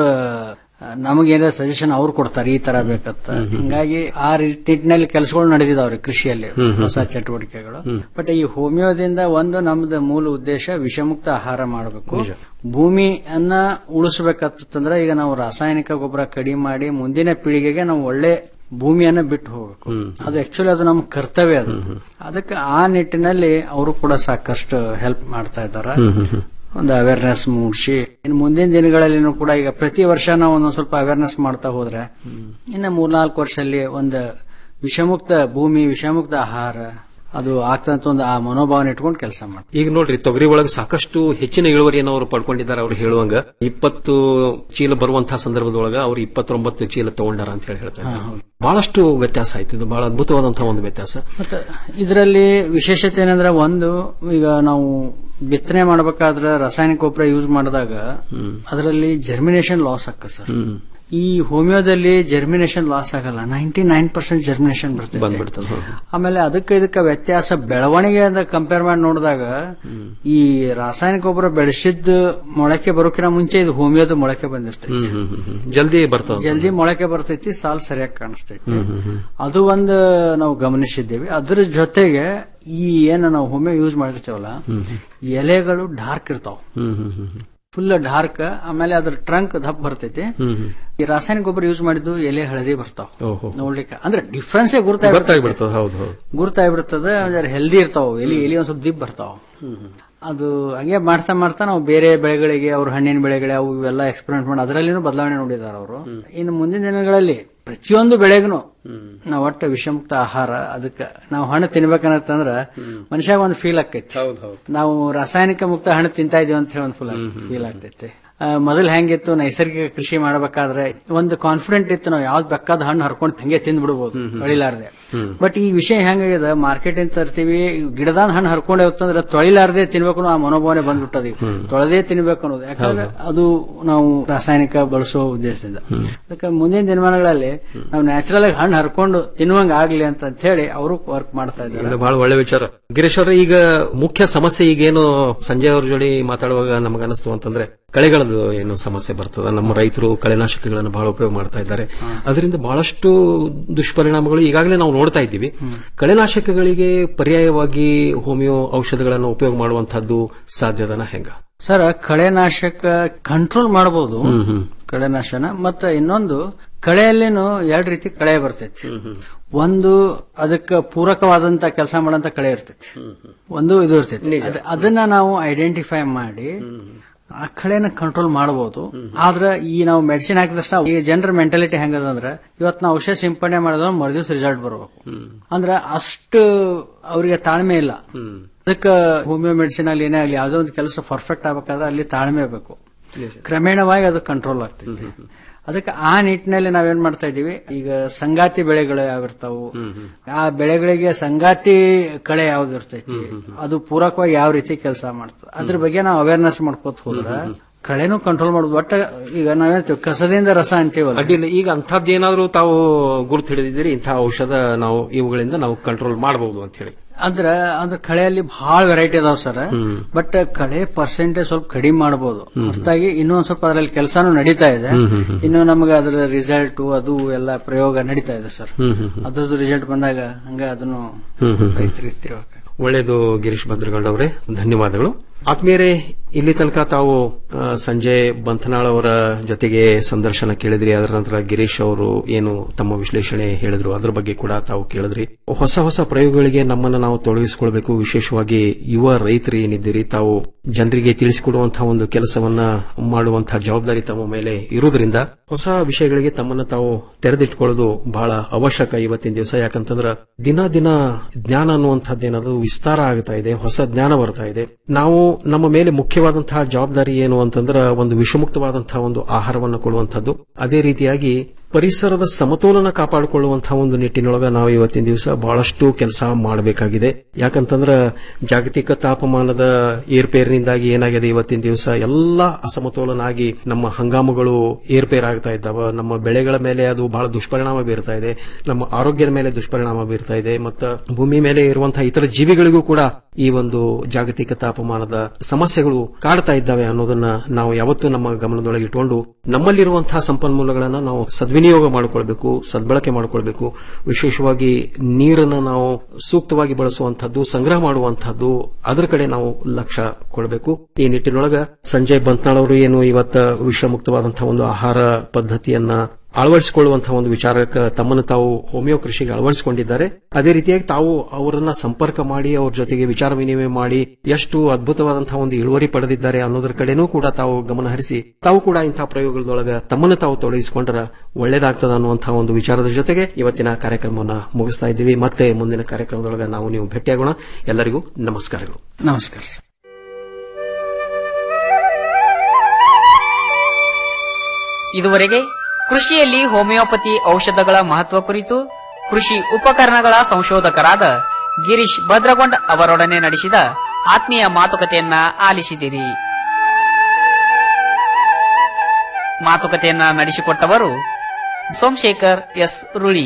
ನಮಗೇನ ಸಜೆಷನ್ ಅವ್ರು ಕೊಡ್ತಾರೆ ಈ ತರ ಬೇಕತ್ತ ಹಿಂಗಾಗಿ ಆ ನಿಟ್ಟಿನಲ್ಲಿ ಕೆಲಸಗಳು ನಡೆದಿದಾವ್ರಿ ಕೃಷಿಯಲ್ಲಿ ಹೊಸ ಚಟುವಟಿಕೆಗಳು ಬಟ್ ಈ ಹೋಮಿಯೋದಿಂದ ಒಂದು ನಮ್ದು ಮೂಲ ಉದ್ದೇಶ ವಿಷಮುಕ್ತ ಆಹಾರ ಮಾಡಬೇಕು ಭೂಮಿಯನ್ನ ಉಳಿಸ್ಬೇಕಂತಂದ್ರೆ ಈಗ ನಾವು ರಾಸಾಯನಿಕ ಗೊಬ್ಬರ ಕಡಿಮೆ ಮಾಡಿ ಮುಂದಿನ ಪೀಳಿಗೆಗೆ ನಾವು ಒಳ್ಳೆ ಭೂಮಿಯನ್ನ ಬಿಟ್ಟು ಹೋಗ್ಬೇಕು ಅದು ಆಕ್ಚುಲಿ ಅದು ನಮ್ಮ ಕರ್ತವ್ಯ ಅದು ಅದಕ್ಕೆ ಆ ನಿಟ್ಟಿನಲ್ಲಿ ಅವರು ಕೂಡ ಸಾಕಷ್ಟು ಹೆಲ್ಪ್ ಮಾಡ್ತಾ ಇದ್ದಾರೆ ಒಂದು ಅವೇರ್ನೆಸ್ ಮೂಡಿಸಿ ಇನ್ನು ಮುಂದಿನ ದಿನಗಳಲ್ಲಿನೂ ಕೂಡ ಈಗ ಪ್ರತಿ ವರ್ಷ ನಾವು ಒಂದೊಂದ್ ಸ್ವಲ್ಪ ಅವೇರ್ನೆಸ್ ಮಾಡ್ತಾ ಹೋದ್ರೆ ಇನ್ನು ಮೂರ್ನಾಲ್ಕು ವರ್ಷದಲ್ಲಿ ಒಂದು ವಿಷಮುಕ್ತ ಭೂಮಿ ವಿಷಮುಕ್ತ ಆಹಾರ ಅದು ಆಗ್ತಂತ ಒಂದು ಆ ಮನೋಭಾವನೆ ಇಟ್ಕೊಂಡು ಕೆಲಸ ಮಾಡ್ತಾರೆ ಈಗ ನೋಡ್ರಿ ತೊಗರಿ ಒಳಗೆ ಸಾಕಷ್ಟು ಹೆಚ್ಚಿನ ಇಳುವರಿಯನ್ನು ಅವರು ಪಡ್ಕೊಂಡಿದ್ದಾರೆ ಅವ್ರು ಹೇಳುವಂಗ ಇಪ್ಪತ್ತು ಚೀಲ ಬರುವಂತಹ ಸಂದರ್ಭದೊಳಗ ಅವ್ರು ಇಪ್ಪತ್ತೊಂಬತ್ತು ಚೀಲ ತಗೊಂಡಾರ ಅಂತ ಹೇಳಿ ಹೇಳ್ತಾರೆ ಬಹಳಷ್ಟು ವ್ಯತ್ಯಾಸ ಆಯ್ತು ಇದು ಬಹಳ ಅದ್ಭುತವಾದಂತಹ ಒಂದು ವ್ಯತ್ಯಾಸ ಮತ್ತೆ ಇದರಲ್ಲಿ ವಿಶೇಷತೆ ಏನಂದ್ರೆ ಒಂದು ಈಗ ನಾವು ಬಿತ್ತನೆ ಮಾಡ್ಬೇಕಾದ್ರೆ ರಾಸಾಯನಿಕ ಗೊಬ್ಬರ ಯೂಸ್ ಮಾಡಿದಾಗ ಅದರಲ್ಲಿ ಜರ್ಮಿನೇಷನ್ ಲಾಸ್ ಆಗ್ತದೆ ಸರ್ ಈ ಹೋಮಿಯೋದಲ್ಲಿ ಜರ್ಮಿನೇಷನ್ ಲಾಸ್ ಆಗಲ್ಲ ನೈಂಟಿ ನೈನ್ ಪರ್ಸೆಂಟ್ ಜರ್ಮಿನೇಷನ್ ಬರ್ತದೆ ಬಂದ್ಬಿಡ್ತದೆ ಹ, ಹ. ಆಮೇಲೆ ಅದಕ್ಕೆ ಇದಕ್ಕೆ ವ್ಯತ್ಯಾಸ ಬೆಳವಣಿಗೆ ಅಂತ ಕಂಪೇರ್ ಮಾಡಿ ನೋಡಿದಾಗ ಈ ರಾಸಾಯನಿಕ ಗೊಬ್ಬರ ಬೆಳೆಸಿದ್ದು ಮೊಳಕೆ ಬರೋಕಿನ ಮುಂಚೆ ಇದು ಹೋಮಿಯೋದು ಮೊಳಕೆ ಬಂದಿರ್ತೈತಿ ಹ್ಮ್, ಹ್ಮ್, ಹ್ಮ್, ಹ್ಮ್. ಜಲ್ದಿ ಬರ್ತಾವ ಜಲ್ದಿ ಮೊಳಕೆ ಬರ್ತೈತಿ ಸಾಲ್ ಸರಿಯಾಗಿ ಕಾಣಿಸ್ತೈತಿ ಹ್ಮ್, ಹ್ಮ್, ಹ್ಮ್. ಅದು ಒಂದು ನಾವು ಗಮನಿಸಿದ್ದೇವೆ ಅದ್ರ ಜೊತೆಗೆ ಈ ಏನು ನಾವು ಹೋಮಿಯೋ ಯೂಸ್ ಮಾಡಿರ್ತೇವಲ್ಲ ಎಲೆಗಳು ಡಾರ್ಕ್ ಇರ್ತಾವ ಹ್ಮ್, ಹ್ಮ್, ಹ್ಮ್, ಹ್ಮ್. ಫುಲ್ ಡಾರ್ಕ್ ಆಮೇಲೆ ಅದ್ರ ಟ್ರಂಕ್ ದಪ್ಪ ಬರ್ತೈತಿ ಹ್ಮ್, ಹ್ಮ್. ಈ ರಾಸಾಯನಿಕ ಗೊಬ್ಬರ ಯೂಸ್ ಮಾಡಿದ್ದು ಎಲೆ ಹಳದಿ ಬರ್ತಾವ ಓಹೋ. ನೋಡ್ಲಿಕ್ಕೆ ಅಂದ್ರೆ ಡಿಫ್ರೆನ್ಸೇ ಗುರ್ತಾಗ್ಬಿಡ್ತದೆ ಗೊತ್ತಾಗ್ಬಿಡ್ತದೆ ಹೌದು ಹೌದು ಗುರ್ತಾಗ್ಬಿಡ್ತದೆ ಹೆಲ್ದಿ ಇರ್ತಾವ ಎಲಿ ಎಲಿ ಒಂದ್ ಸ್ವಲ್ಪ ದಿಪ್ ಬರ್ತಾವ ಅದು ಹಂಗೆ ಮಾಡ್ತಾ ಮಾಡ್ತಾ ನಾವು ಬೇರೆ ಬೆಳೆಗಳಿಗೆ ಅವ್ರ ಹಣ್ಣಿನ ಬೆಳೆಗಳಿಗೆ ಅವು ಇವೆಲ್ಲ ಎಕ್ಸ್ಪೆರಿಮೆಂಟ್ ಮಾಡಿ ಅದರಲ್ಲಿನೂ ಬದಲಾವಣೆ ನೋಡಿದಾರೆ ಅವರು ಇನ್ನು ಮುಂದಿನ ದಿನಗಳಲ್ಲಿ ಪ್ರತಿಯೊಂದು ಬೆಳೆಗೂ ನಾವು ಒಟ್ಟು ವಿಷಮುಕ್ತ ಆಹಾರ ಅದಕ್ಕೆ ನಾವು ಹಣ್ಣು ತಿನ್ಬೇಕನ್ನತ್ತಂದ್ರ ಮನುಷ್ಯಾಗ ಒಂದು ಫೀಲ್ ಆಕೈತಿ ನಾವು ರಾಸಾಯನಿಕ ಮುಕ್ತ ಹಣ್ಣು ತಿಂತಾ ಇದೀವಿ ಅಂತ ಹೇಳಿ ಒಂದು ಫುಲ್ ಫೀಲ್ ಆಗ್ತೈತಿ ಮೊದಲು ಹೆಂಗಿತ್ತು ನೈಸರ್ಗಿಕ ಕೃಷಿ ಮಾಡಬೇಕಾದ್ರೆ ಒಂದು ಕಾನ್ಫಿಡೆಂಟ್ ಇತ್ತು ನಾವು ಯಾವ್ದು ಬೇಕಾದ ಹಣ್ಣು ಹರ್ಕೊಂಡು ಹಂಗೆ ತಿಂದ್ ಬಿಡ್ಬೋದು ತೊಳಿಲಾರ್ದೆ ಬಟ್ ಈ ವಿಷಯ ಹೆಂಗಾಗಿದೆ ಮಾರ್ಕೆಟ್ ಇಂದ ತರ್ತೀವಿ ಗಿಡದಾನ್ ಹಣ್ಣು ಹರ್ಕೊಂಡೆ ಹೋಗ್ತಂದ್ರೆ ತೊಳಿಲಾರ್ದೆ ತಿನ್ಬೇಕು ಅನ್ನೋ ಆ ಮನೋಭಾವನೆ ಬಂದ್ಬಿಟ್ಟದ ಈಗ ತೊಳೆದೇ ತಿನ್ಬೇಕು ಅನ್ನೋದು ಯಾಕಂದ್ರೆ ಅದು ನಾವು ರಾಸಾಯನಿಕ ಬಳಸೋ ಉದ್ದೇಶದಿಂದ ಅದಕ್ಕೆ ಮುಂದಿನ ದಿನಮಾನಗಳಲ್ಲಿ ನಾವು ನ್ಯಾಚುರಲ್ ಆಗಿ ಹಣ್ಣು ಹರ್ಕೊಂಡು ತಿನ್ನುವಂಗ ಆಗ್ಲಿ ಅಂತ ಅಂತ ಹೇಳಿ ಅವರು ವರ್ಕ್ ಮಾಡ್ತಾ ಇದ್ದಾರೆ ಇದು ಬಹಳ ಒಳ್ಳೆ ವಿಚಾರ ಗಿರೀಶ್ ಅವ್ರೆ ಈಗ ಮುಖ್ಯ ಸಮಸ್ಯೆ ಈಗೇನು ಸಂಜಯ್ ಅವ್ರ ಜೋಡಿ ಮಾತಾಡುವಾಗ ನಮಗೆ ಅನಿಸ್ತು ಅಂತಂದ್ರೆ ಕಳೆಗಳದ್ದು ಏನು ಸಮಸ್ಯೆ ಬರ್ತದ ನಮ್ಮ ರೈತರು ಕಳೆನಾಶಕಗಳನ್ನು ಬಹಳ ಉಪಯೋಗ ಮಾಡ್ತಾ ಇದ್ದಾರೆ ಅದರಿಂದ ಬಹಳಷ್ಟು ದುಷ್ಪರಿಣಾಮಗಳು ಈಗಾಗಲೇ ನಾವು ನೋಡ್ತಾ ಇದ್ದೀವಿ ಕಳೆನಾಶಕಗಳಿಗೆ ಪರ್ಯಾಯವಾಗಿ ಹೋಮಿಯೋ ಔಷಧಗಳನ್ನು ಉಪಯೋಗ ಮಾಡುವಂತಹದ್ದು ಸಾಧ್ಯದನ ಹೆಂಗ ಸರ್ ಕಳೆನಾಶಕ ಕಂಟ್ರೋಲ್ ಮಾಡಬಹುದು ಕಳೆನಾಶನ ಮತ್ತೆ ಇನ್ನೊಂದು ಕಳೆಯಲ್ಲೇನು ಎರಡು ರೀತಿ ಕಳೆ ಬರ್ತೈತಿ ಒಂದು ಅದಕ್ಕೆ ಪೂರಕವಾದಂತ ಕೆಲಸ ಮಾಡಂತ ಕಳೆ ಇರ್ತೈತಿ ಒಂದು ಇದು ಇರ್ತೈತಿ ಅದ್- ಅದನ್ನ ನಾವು ಐಡೆಂಟಿಫೈ ಮಾಡಿ ಆ ಕಳೆನ ಕಂಟ್ರೋಲ್ ಮಾಡಬಹುದು ಆದ್ರೆ ಈ ನಾವು ಮೆಡಿಸಿನ್ ಹಾಕಿದ ತಕ್ಷಣ ಈ ಜನರ ಮೆಂಟಾಲಿಟಿ ಹೆಂಗದಂದ್ರೆ ಇವತ್ತು ನಾವು ಔಷಧ ಸಿಂಪಡಣೆ ಮಾಡಿದ್ರೆ ಮರುದಿವ್ಸ ರಿಸಲ್ಟ್ ಬರ್ಬೇಕು ಅಂದ್ರೆ ಅಷ್ಟು ಅವರಿಗೆ ತಾಳ್ಮೆ ಇಲ್ಲ ಅದಕ್ಕೆ ಹೋಮಿಯೋ ಮೆಡಿಸಿನ್ ಅಲ್ಲಿ ಏನೇ ಆಗಲಿ ಯಾವುದೋ ಒಂದು ಕೆಲಸ ಪರ್ಫೆಕ್ಟ್ ಆಗ್ಬೇಕಾದ್ರೆ ಅಲ್ಲಿ ತಾಳ್ಮೆ ಬೇಕು ಕ್ರಮೇಣವಾಗಿ ಅದು ಕಂಟ್ರೋಲ್ ಆಗ್ತೈತಿ ಅದಕ್ಕೆ ಆ ನಿಟ್ಟಿನಲ್ಲಿ ನಾವೇನ್ ಮಾಡ್ತಾ ಇದೀವಿ ಈಗ ಸಂಗಾತಿ ಬೆಳೆಗಳು ಯಾವಿರ್ತಾವು ಆ ಬೆಳೆಗಳಿಗೆ ಸಂಗಾತಿ ಕಳೆ ಯಾವ್ದು ಇರ್ತೈತಿ ಅದು ಪೂರಕವಾಗಿ ಯಾವ ರೀತಿ ಕೆಲಸ ಮಾಡ್ತದೆ ಅದ್ರ ಬಗ್ಗೆ ನಾವು ಅವೇರ್ನೆಸ್ ಮಾಡ್ಕೋತ ಹೋದ್ರ ಕಳೆನೂ ಕಂಟ್ರೋಲ್ ಮಾಡುದು ಒಟ್ಟ ಈಗ ನಾವೇನ್ತೀವಿ ಕಸದಿಂದ ರಸ ಅಂತೀವಲ್ಲ ಅಡ್ಡಿಲ್ಲ ಈಗ ಅಂಥದ್ದೇನಾದ್ರೂ ತಾವು ಗುರುತು ಹಿಡಿದಿದ್ದೀರಿ ಇಂಥ ಔಷಧ ನಾವು ಇವುಗಳಿಂದ ನಾವು ಕಂಟ್ರೋಲ್ ಮಾಡಬಹುದು ಅಂತ ಹೇಳಿ ಅಂದ್ರ ಅಂದ್ರ ಕಳೆಯಲ್ಲಿ ಬಹಳ ವೆರೈಟಿ ಅದಾವ ಸರ್ ಬಟ್ ಕಳೆ ಪರ್ಸೆಂಟೇಜ್ ಸ್ವಲ್ಪ ಕಡಿಮೆ ಮಾಡಬಹುದು ಹೊರತಾಗಿ ಇನ್ನೂ ಒಂದ್ ಸ್ವಲ್ಪ ಅದರಲ್ಲಿ ಕೆಲಸನೂ ನಡೀತಾ ಇದೆ ಇನ್ನು ನಮಗೆ ಅದರ ರಿಸಲ್ಟ್ ಅದು ಎಲ್ಲ ಪ್ರಯೋಗ ನಡೀತಾ ಇದೆ ಸರ್ ಅದ್ರದ್ದು ರಿಸಲ್ಟ್ ಬಂದಾಗ ಹಂಗ ಅದನ್ನು ರೈತರಿಗೆ ತಿಳ್ಬೇಕು ಒಳ್ಳೆಯದು ಗಿರೀಶ್ ಭದ್ರಗೌಡ ಅವರೇ ಧನ್ಯವಾದಗಳು ಆತ್ಮೀಯರೇ ಇಲ್ಲಿ ತನಕ ತಾವು ಆ, ಸಂಜಯ್ ಬಂಥನಾಳ್ ಅವರ ಜೊತೆಗೆ ಸಂದರ್ಶನ ಕೇಳಿದ್ರಿ ಅದರ ನಂತರ ಗಿರೀಶ್ ಅವರು ಏನು ತಮ್ಮ ವಿಶ್ಲೇಷಣೆ ಹೇಳಿದ್ರು ಅದ್ರ ಬಗ್ಗೆ ಕೂಡ ತಾವು ಕೇಳಿದ್ರಿ ಹೊಸ ಹೊಸ ಪ್ರಯೋಗಗಳಿಗೆ ನಮ್ಮನ್ನ ನಾವು ತೊಡಗಿಸಿಕೊಳ್ಬೇಕು ವಿಶೇಷವಾಗಿ ಯುವ ರೈತರು ಏನಿದ್ದೀರಿ ತಾವು ಜನರಿಗೆ ತಿಳಿಸಿಕೊಡುವಂತಹ ಒಂದು ಕೆಲಸವನ್ನ ಮಾಡುವಂತಹ ಜವಾಬ್ದಾರಿ ತಮ್ಮ ಮೇಲೆ ಇರುವುದರಿಂದ ಹೊಸ ವಿಷಯಗಳಿಗೆ ತಮ್ಮನ್ನ ತಾವು ತೆರೆದಿಟ್ಕೊಳ್ಳೋದು ಬಹಳ ಅವಶ್ಯಕ ಇವತ್ತಿನ ದಿವಸ ಯಾಕಂತಂದ್ರ ದಿನ ದಿನ ಜ್ಞಾನ ಅನ್ನುವಂಥದ್ದೇನಾದ್ರೂ ವಿಸ್ತಾರ ಆಗ್ತಾ ಇದೆ ಹೊಸ ಜ್ಞಾನ ಬರ್ತಾ ಇದೆ ನಾವು ನಮ್ಮ ಮೇಲೆ ಮುಖ್ಯವಾದಂತಹ ಜವಾಬ್ದಾರಿ ಏನು ಅಂತಂದ್ರ ಒಂದು ವಿಷಮುಕ್ತವಾದಂತಹ ಒಂದು ಆಹಾರವನ್ನು ಕೊಡುವಂತಹದ್ದು ಅದೇ ರೀತಿಯಾಗಿ ಪರಿಸರದ ಸಮತೋಲನ ಕಾಪಾಡಿಕೊಳ್ಳುವಂತಹ ಒಂದು ನಿಟ್ಟಿನೊಳಗ ನಾವು ಇವತ್ತಿನ ದಿವಸ ಬಹಳಷ್ಟು ಕೆಲಸ ಮಾಡಬೇಕಾಗಿದೆ ಯಾಕಂತಂದ್ರ ಜಾಗತಿಕ ತಾಪಮಾನದ ಏರ್ಪೇರಿನಿಂದಾಗಿ ಏನಾಗಿದೆ ಇವತ್ತಿನ ದಿವಸ ಎಲ್ಲಾ ಅಸಮತೋಲನ ಆಗಿ ನಮ್ಮ ಹಂಗಾಮುಗಳು ಏರ್ಪೇರ್ ಆಗ್ತಾ ಇದ್ದಾವ ನಮ್ಮ ಬೆಳೆಗಳ ಮೇಲೆ ಅದು ಬಹಳ ದುಷ್ಪರಿಣಾಮ ಬೀರ್ತಾ ಇದೆ ನಮ್ಮ ಆರೋಗ್ಯದ ಮೇಲೆ ದುಷ್ಪರಿಣಾಮ ಬೀರ್ತಾ ಇದೆ ಮತ್ತು ಭೂಮಿ ಮೇಲೆ ಇರುವಂತಹ ಇತರ ಜೀವಿಗಳಿಗೂ ಕೂಡ ಈ ಒಂದು ಜಾಗತಿಕ ತಾಪಮಾನದ ಸಮಸ್ಯೆಗಳು ಕಾಡ್ತಾ ಇದ್ದಾವೆ ಅನ್ನೋದನ್ನ ನಾವು ಯಾವತ್ತೂ ನಮ್ಮ ಗಮನದೊಳಗೆ ಇಟ್ಕೊಂಡು ನಮ್ಮಲ್ಲಿರುವಂತಹ ಸಂಪನ್ಮೂಲಗಳನ್ನ ನಾವು ಸದ್ವಿನಿಯೋಗ ಮಾಡಿಕೊಳ್ಬೇಕು ಸದ್ಬಳಕೆ ಮಾಡಿಕೊಳ್ಬೇಕು ವಿಶೇಷವಾಗಿ ನೀರನ್ನು ನಾವು ಸೂಕ್ತವಾಗಿ ಬಳಸುವಂತಹದ್ದು ಸಂಗ್ರಹ ಮಾಡುವಂತಹದ್ದು ಅದರ ಕಡೆ ನಾವು ಲಕ್ಷ್ಯ ಕೊಡಬೇಕು ಈ ನಿಟ್ಟಿನೊಳಗ ಸಂಜಯ್ ಬಂತ್ನಾಳ್ ಅವರು ಏನು ಇವತ್ತ ವಿಷಮುಕ್ತವಾದಂತಹ ಒಂದು ಆಹಾರ ಪದ್ಧತಿಯನ್ನ ಅಳವಡಿಸಿಕೊಳ್ಳುವಂತಹ ಒಂದು ವಿಚಾರಕ್ಕೆ ತಮ್ಮನ್ನು ತಾವು ಹೋಮಿಯೋ ಕೃಷಿಗೆ ಅಳವಡಿಸಿಕೊಂಡಿದ್ದಾರೆ ಅದೇ ರೀತಿಯಾಗಿ ತಾವು ಅವರನ್ನ ಸಂಪರ್ಕ ಮಾಡಿ ಅವ್ರ ಜೊತೆಗೆ ವಿಚಾರ ವಿನಿಮಯ ಮಾಡಿ ಎಷ್ಟು ಅದ್ಭುತವಾದಂತಹ ಒಂದು ಇಳುವರಿ ಪಡೆದಿದ್ದಾರೆ ಅನ್ನೋದ್ರ ಕಡೆನೂ ಕೂಡ ತಾವು ಗಮನ ಹರಿಸಿ ತಾವು ಕೂಡ ಇಂತಹ ಪ್ರಯೋಗಗಳೊಳಗ ತಮ್ಮನ್ನು ತಾವು ತೊಡಗಿಸಿಕೊಂಡ್ರ ಒಳ್ಳೇದಾಗ್ತದ ಅನ್ನುವಂತಹ ಒಂದು ವಿಚಾರದ ಜೊತೆಗೆ ಇವತ್ತಿನ ಕಾರ್ಯಕ್ರಮವನ್ನು ಮುಗಿಸ್ತಾ ಇದ್ದೀವಿ ಮತ್ತೆ ಮುಂದಿನ ಕಾರ್ಯಕ್ರಮದೊಳಗ ನಾವು ನೀವು ಭೇಟಿಯಾಗೋಣ ಎಲ್ಲರಿಗೂ ನಮಸ್ಕಾರಗಳು ನಮಸ್ಕಾರ ಸರ್ ಇದುವರೆಗೆ ಕೃಷಿಯಲ್ಲಿ ಹೋಮಿಯೋಪತಿ ಔಷಧಗಳ ಮಹತ್ವ ಕುರಿತು ಕೃಷಿ ಉಪಕರಣಗಳ ಸಂಶೋಧಕರಾದ ಗಿರೀಶ್ ಭದ್ರಗೊಂಡ್ ಅವರೊಡನೆ ನಡೆಸಿದ ಆತ್ಮೀಯ ಮಾತುಕತೆಯನ್ನ ಆಲಿಸಿದಿರಿ ಮಾತುಕತೆಯನ್ನ ನಡೆಸಿಕೊಟ್ಟವರು ಸೋಮಶೇಖರ್ ಎಸ್ ರುಳಿ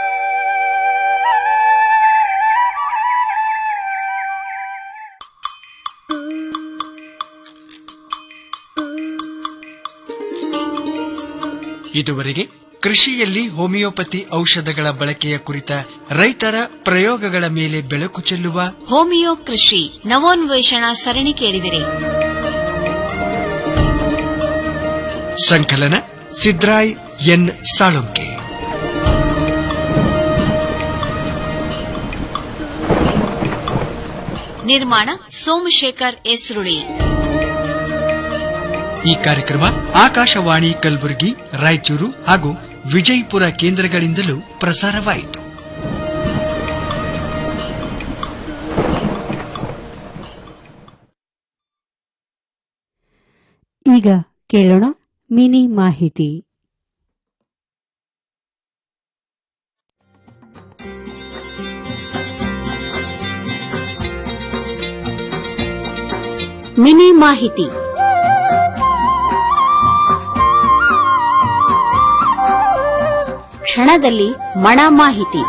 ಇದುವರೆಗೆ ಕೃಷಿಯಲ್ಲಿ ಹೋಮಿಯೋಪತಿ ಔಷಧಗಳ ಬಳಕೆಯ ಕುರಿತ ರೈತರ ಪ್ರಯೋಗಗಳ ಮೇಲೆ ಬೆಳಕು ಚೆಲ್ಲುವ ಹೋಮಿಯೋ ಕೃಷಿ ನವೋನ್ವೇಷಣಾ ಸರಣಿ ಕೇಳಿದಿರಿ ಸಂಕಲನ ಸಿದ್ರಾಯ್ ಎನ್ ಸಾಳುಂಕೆ ನಿರ್ಮಾಣ ಸೋಮಶೇಖರ್ ಎಸ್ ರುಳಿ ಈ ಕಾರ್ಯಕ್ರಮ ಆಕಾಶವಾಣಿ ಕಲಬುರಗಿ ರಾಯಚೂರು ಹಾಗೂ ವಿಜಯಪುರ ಕೇಂದ್ರಗಳಿಂದಲೂ ಪ್ರಸಾರವಾಯಿತು ಈಗ ಕೇಳೋಣ ಮಿನಿ ಮಾಹಿತಿ ಮಿನಿ ಮಾಹಿತಿ ಕ್ಷಣದಲ್ಲಿ ಮಣ ಮಾಹಿತಿ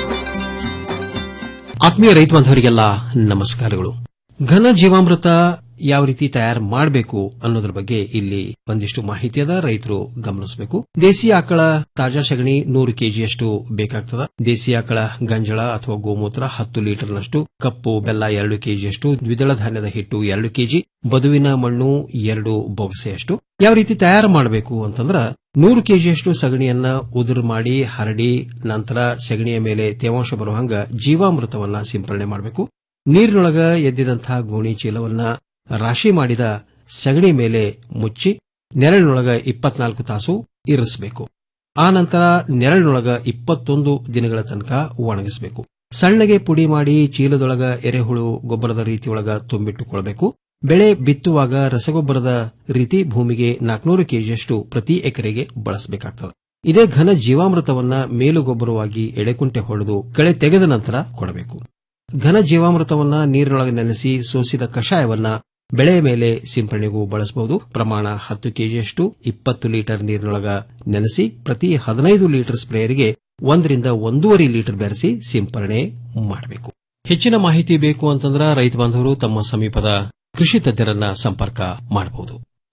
ಆತ್ಮೀಯ ರೈತ ಬಾಂಧವರಿಗೆಲ್ಲ ನಮಸ್ಕಾರಗಳು ಘನ ಜೀವಾಮೃತ ಯಾವ ರೀತಿ ತಯಾರು ಮಾಡಬೇಕು ಅನ್ನೋದ್ರ ಬಗ್ಗೆ ಇಲ್ಲಿ ಒಂದಿಷ್ಟು ಮಾಹಿತಿ ಅದ ರೈತರು ಗಮನಿಸಬೇಕು ದೇಸಿ ಆಕಳ ತಾಜಾ ಸಗಣಿ ನೂರು ಕೆಜಿಯಷ್ಟು ಬೇಕಾಗ್ತದ ದೇಸಿ ಆಕಳ ಗಂಜಳ ಅಥವಾ ಗೋಮೂತ್ರ ಹತ್ತು ಲೀಟರ್ನಷ್ಟು ಕಪ್ಪು ಬೆಲ್ಲ ಎರಡು ಕೆಜಿಯಷ್ಟು ದ್ವಿದಳ ಧಾನ್ಯದ ಹಿಟ್ಟು ಎರಡು ಕೆಜಿ ಬದುವಿನ ಮಣ್ಣು ಎರಡು ಬೊಗಸೆಯಷ್ಟು ಯಾವ ರೀತಿ ತಯಾರು ಮಾಡಬೇಕು ಅಂತಂದ್ರ ನೂರು ಕೆಜಿಯಷ್ಟು ಸಗಣಿಯನ್ನ ಉದುರು ಮಾಡಿ ಹರಡಿ ನಂತರ ಸಗಣಿಯ ಮೇಲೆ ತೇವಾಂಶ ಬರುವಂಗ ಜೀವಾಮೃತವನ್ನ ಸಿಂಪರಣೆ ಮಾಡಬೇಕು ನೀರಿನೊಳಗ ಎದ್ದಿದಂತಹ ಗೋಣಿ ಚೀಲವನ್ನ ರಾಶಿ ಮಾಡಿದ ಸಗಣಿ ಮೇಲೆ ಮುಚ್ಚಿ ನೆರಳಿನೊಳಗ ಇಪ್ಪತ್ನಾಲ್ಕು ತಾಸು ಇರಿಸಬೇಕು ಆ ನಂತರ ನೆರಳಿನೊಳಗ ಇಪ್ಪತ್ತೊಂದು ದಿನಗಳ ತನಕ ಒಣಗಿಸಬೇಕು ಸಣ್ಣಗೆ ಪುಡಿ ಮಾಡಿ ಚೀಲದೊಳಗ ಎರೆಹುಳು ಗೊಬ್ಬರದ ರೀತಿಯೊಳಗ ತುಂಬಿಟ್ಟುಕೊಳ್ಬೇಕು ಬೆಳೆ ಬಿತ್ತುವಾಗ ರಸಗೊಬ್ಬರದ ರೀತಿ ಭೂಮಿಗೆ ನಾಲ್ಕನೂರು ಕೆಜಿಯಷ್ಟು ಪ್ರತಿ ಎಕರೆಗೆ ಬಳಸಬೇಕಾಗ್ತದೆ ಇದೇ ಘನ ಜೀವಾಮೃತವನ್ನ ಮೇಲುಗೊಬ್ಬರವಾಗಿ ಎಡೆಕುಂಟೆ ಹೊಡೆದು ಕಳೆ ತೆಗೆದ ನಂತರ ಕೊಡಬೇಕು ಘನ ಜೀವಾಮೃತವನ್ನ ನೀರಿನೊಳಗೆ ನೆನೆಸಿ ಸೋಸಿದ ಕಷಾಯವನ್ನ ಬೆಳೆಯ ಮೇಲೆ ಸಿಂಪರಣೆಗೂ ಬಳಸಬಹುದು ಪ್ರಮಾಣ ಹತ್ತು ಕೆಜಿಯಷ್ಟು ಇಪ್ಪತ್ತು ಲೀಟರ್ ನೀರಿನೊಳಗ ನೆನೆಸಿ ಪ್ರತಿ ಹದಿನೈದು ಲೀಟರ್ ಸ್ಪ್ರೇಯರ್ಗೆ ಒಂದರಿಂದ ಒಂದೂವರೆ ಲೀಟರ್ ಬೆರೆಸಿ ಸಿಂಪರಣೆ ಮಾಡಬೇಕು ಹೆಚ್ಚಿನ ಮಾಹಿತಿ ಬೇಕು ಅಂತಂದ್ರ ರೈತ ಬಾಂಧವರು ತಮ್ಮ ಸಮೀಪದ ಕೃಷಿ ತಜ್ಞರನ್ನ ಸಂಪರ್ಕ ಮಾಡಬಹುದು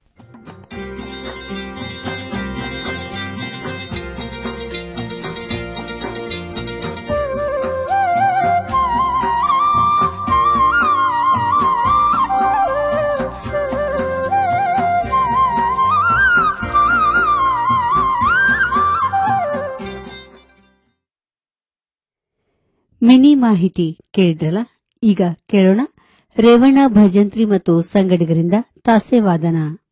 ಮಿನಿ ಮಾಹಿತಿ ಕೇಳಿದ್ರಲ್ಲ ಈಗ ಕೇಳೋಣ ರೇವಣ್ಣ ಭಜಂತ್ರಿ ಮತ್ತು ಸಂಗಡಿಗರಿಂದ ತಾಸೆ ವಾದನ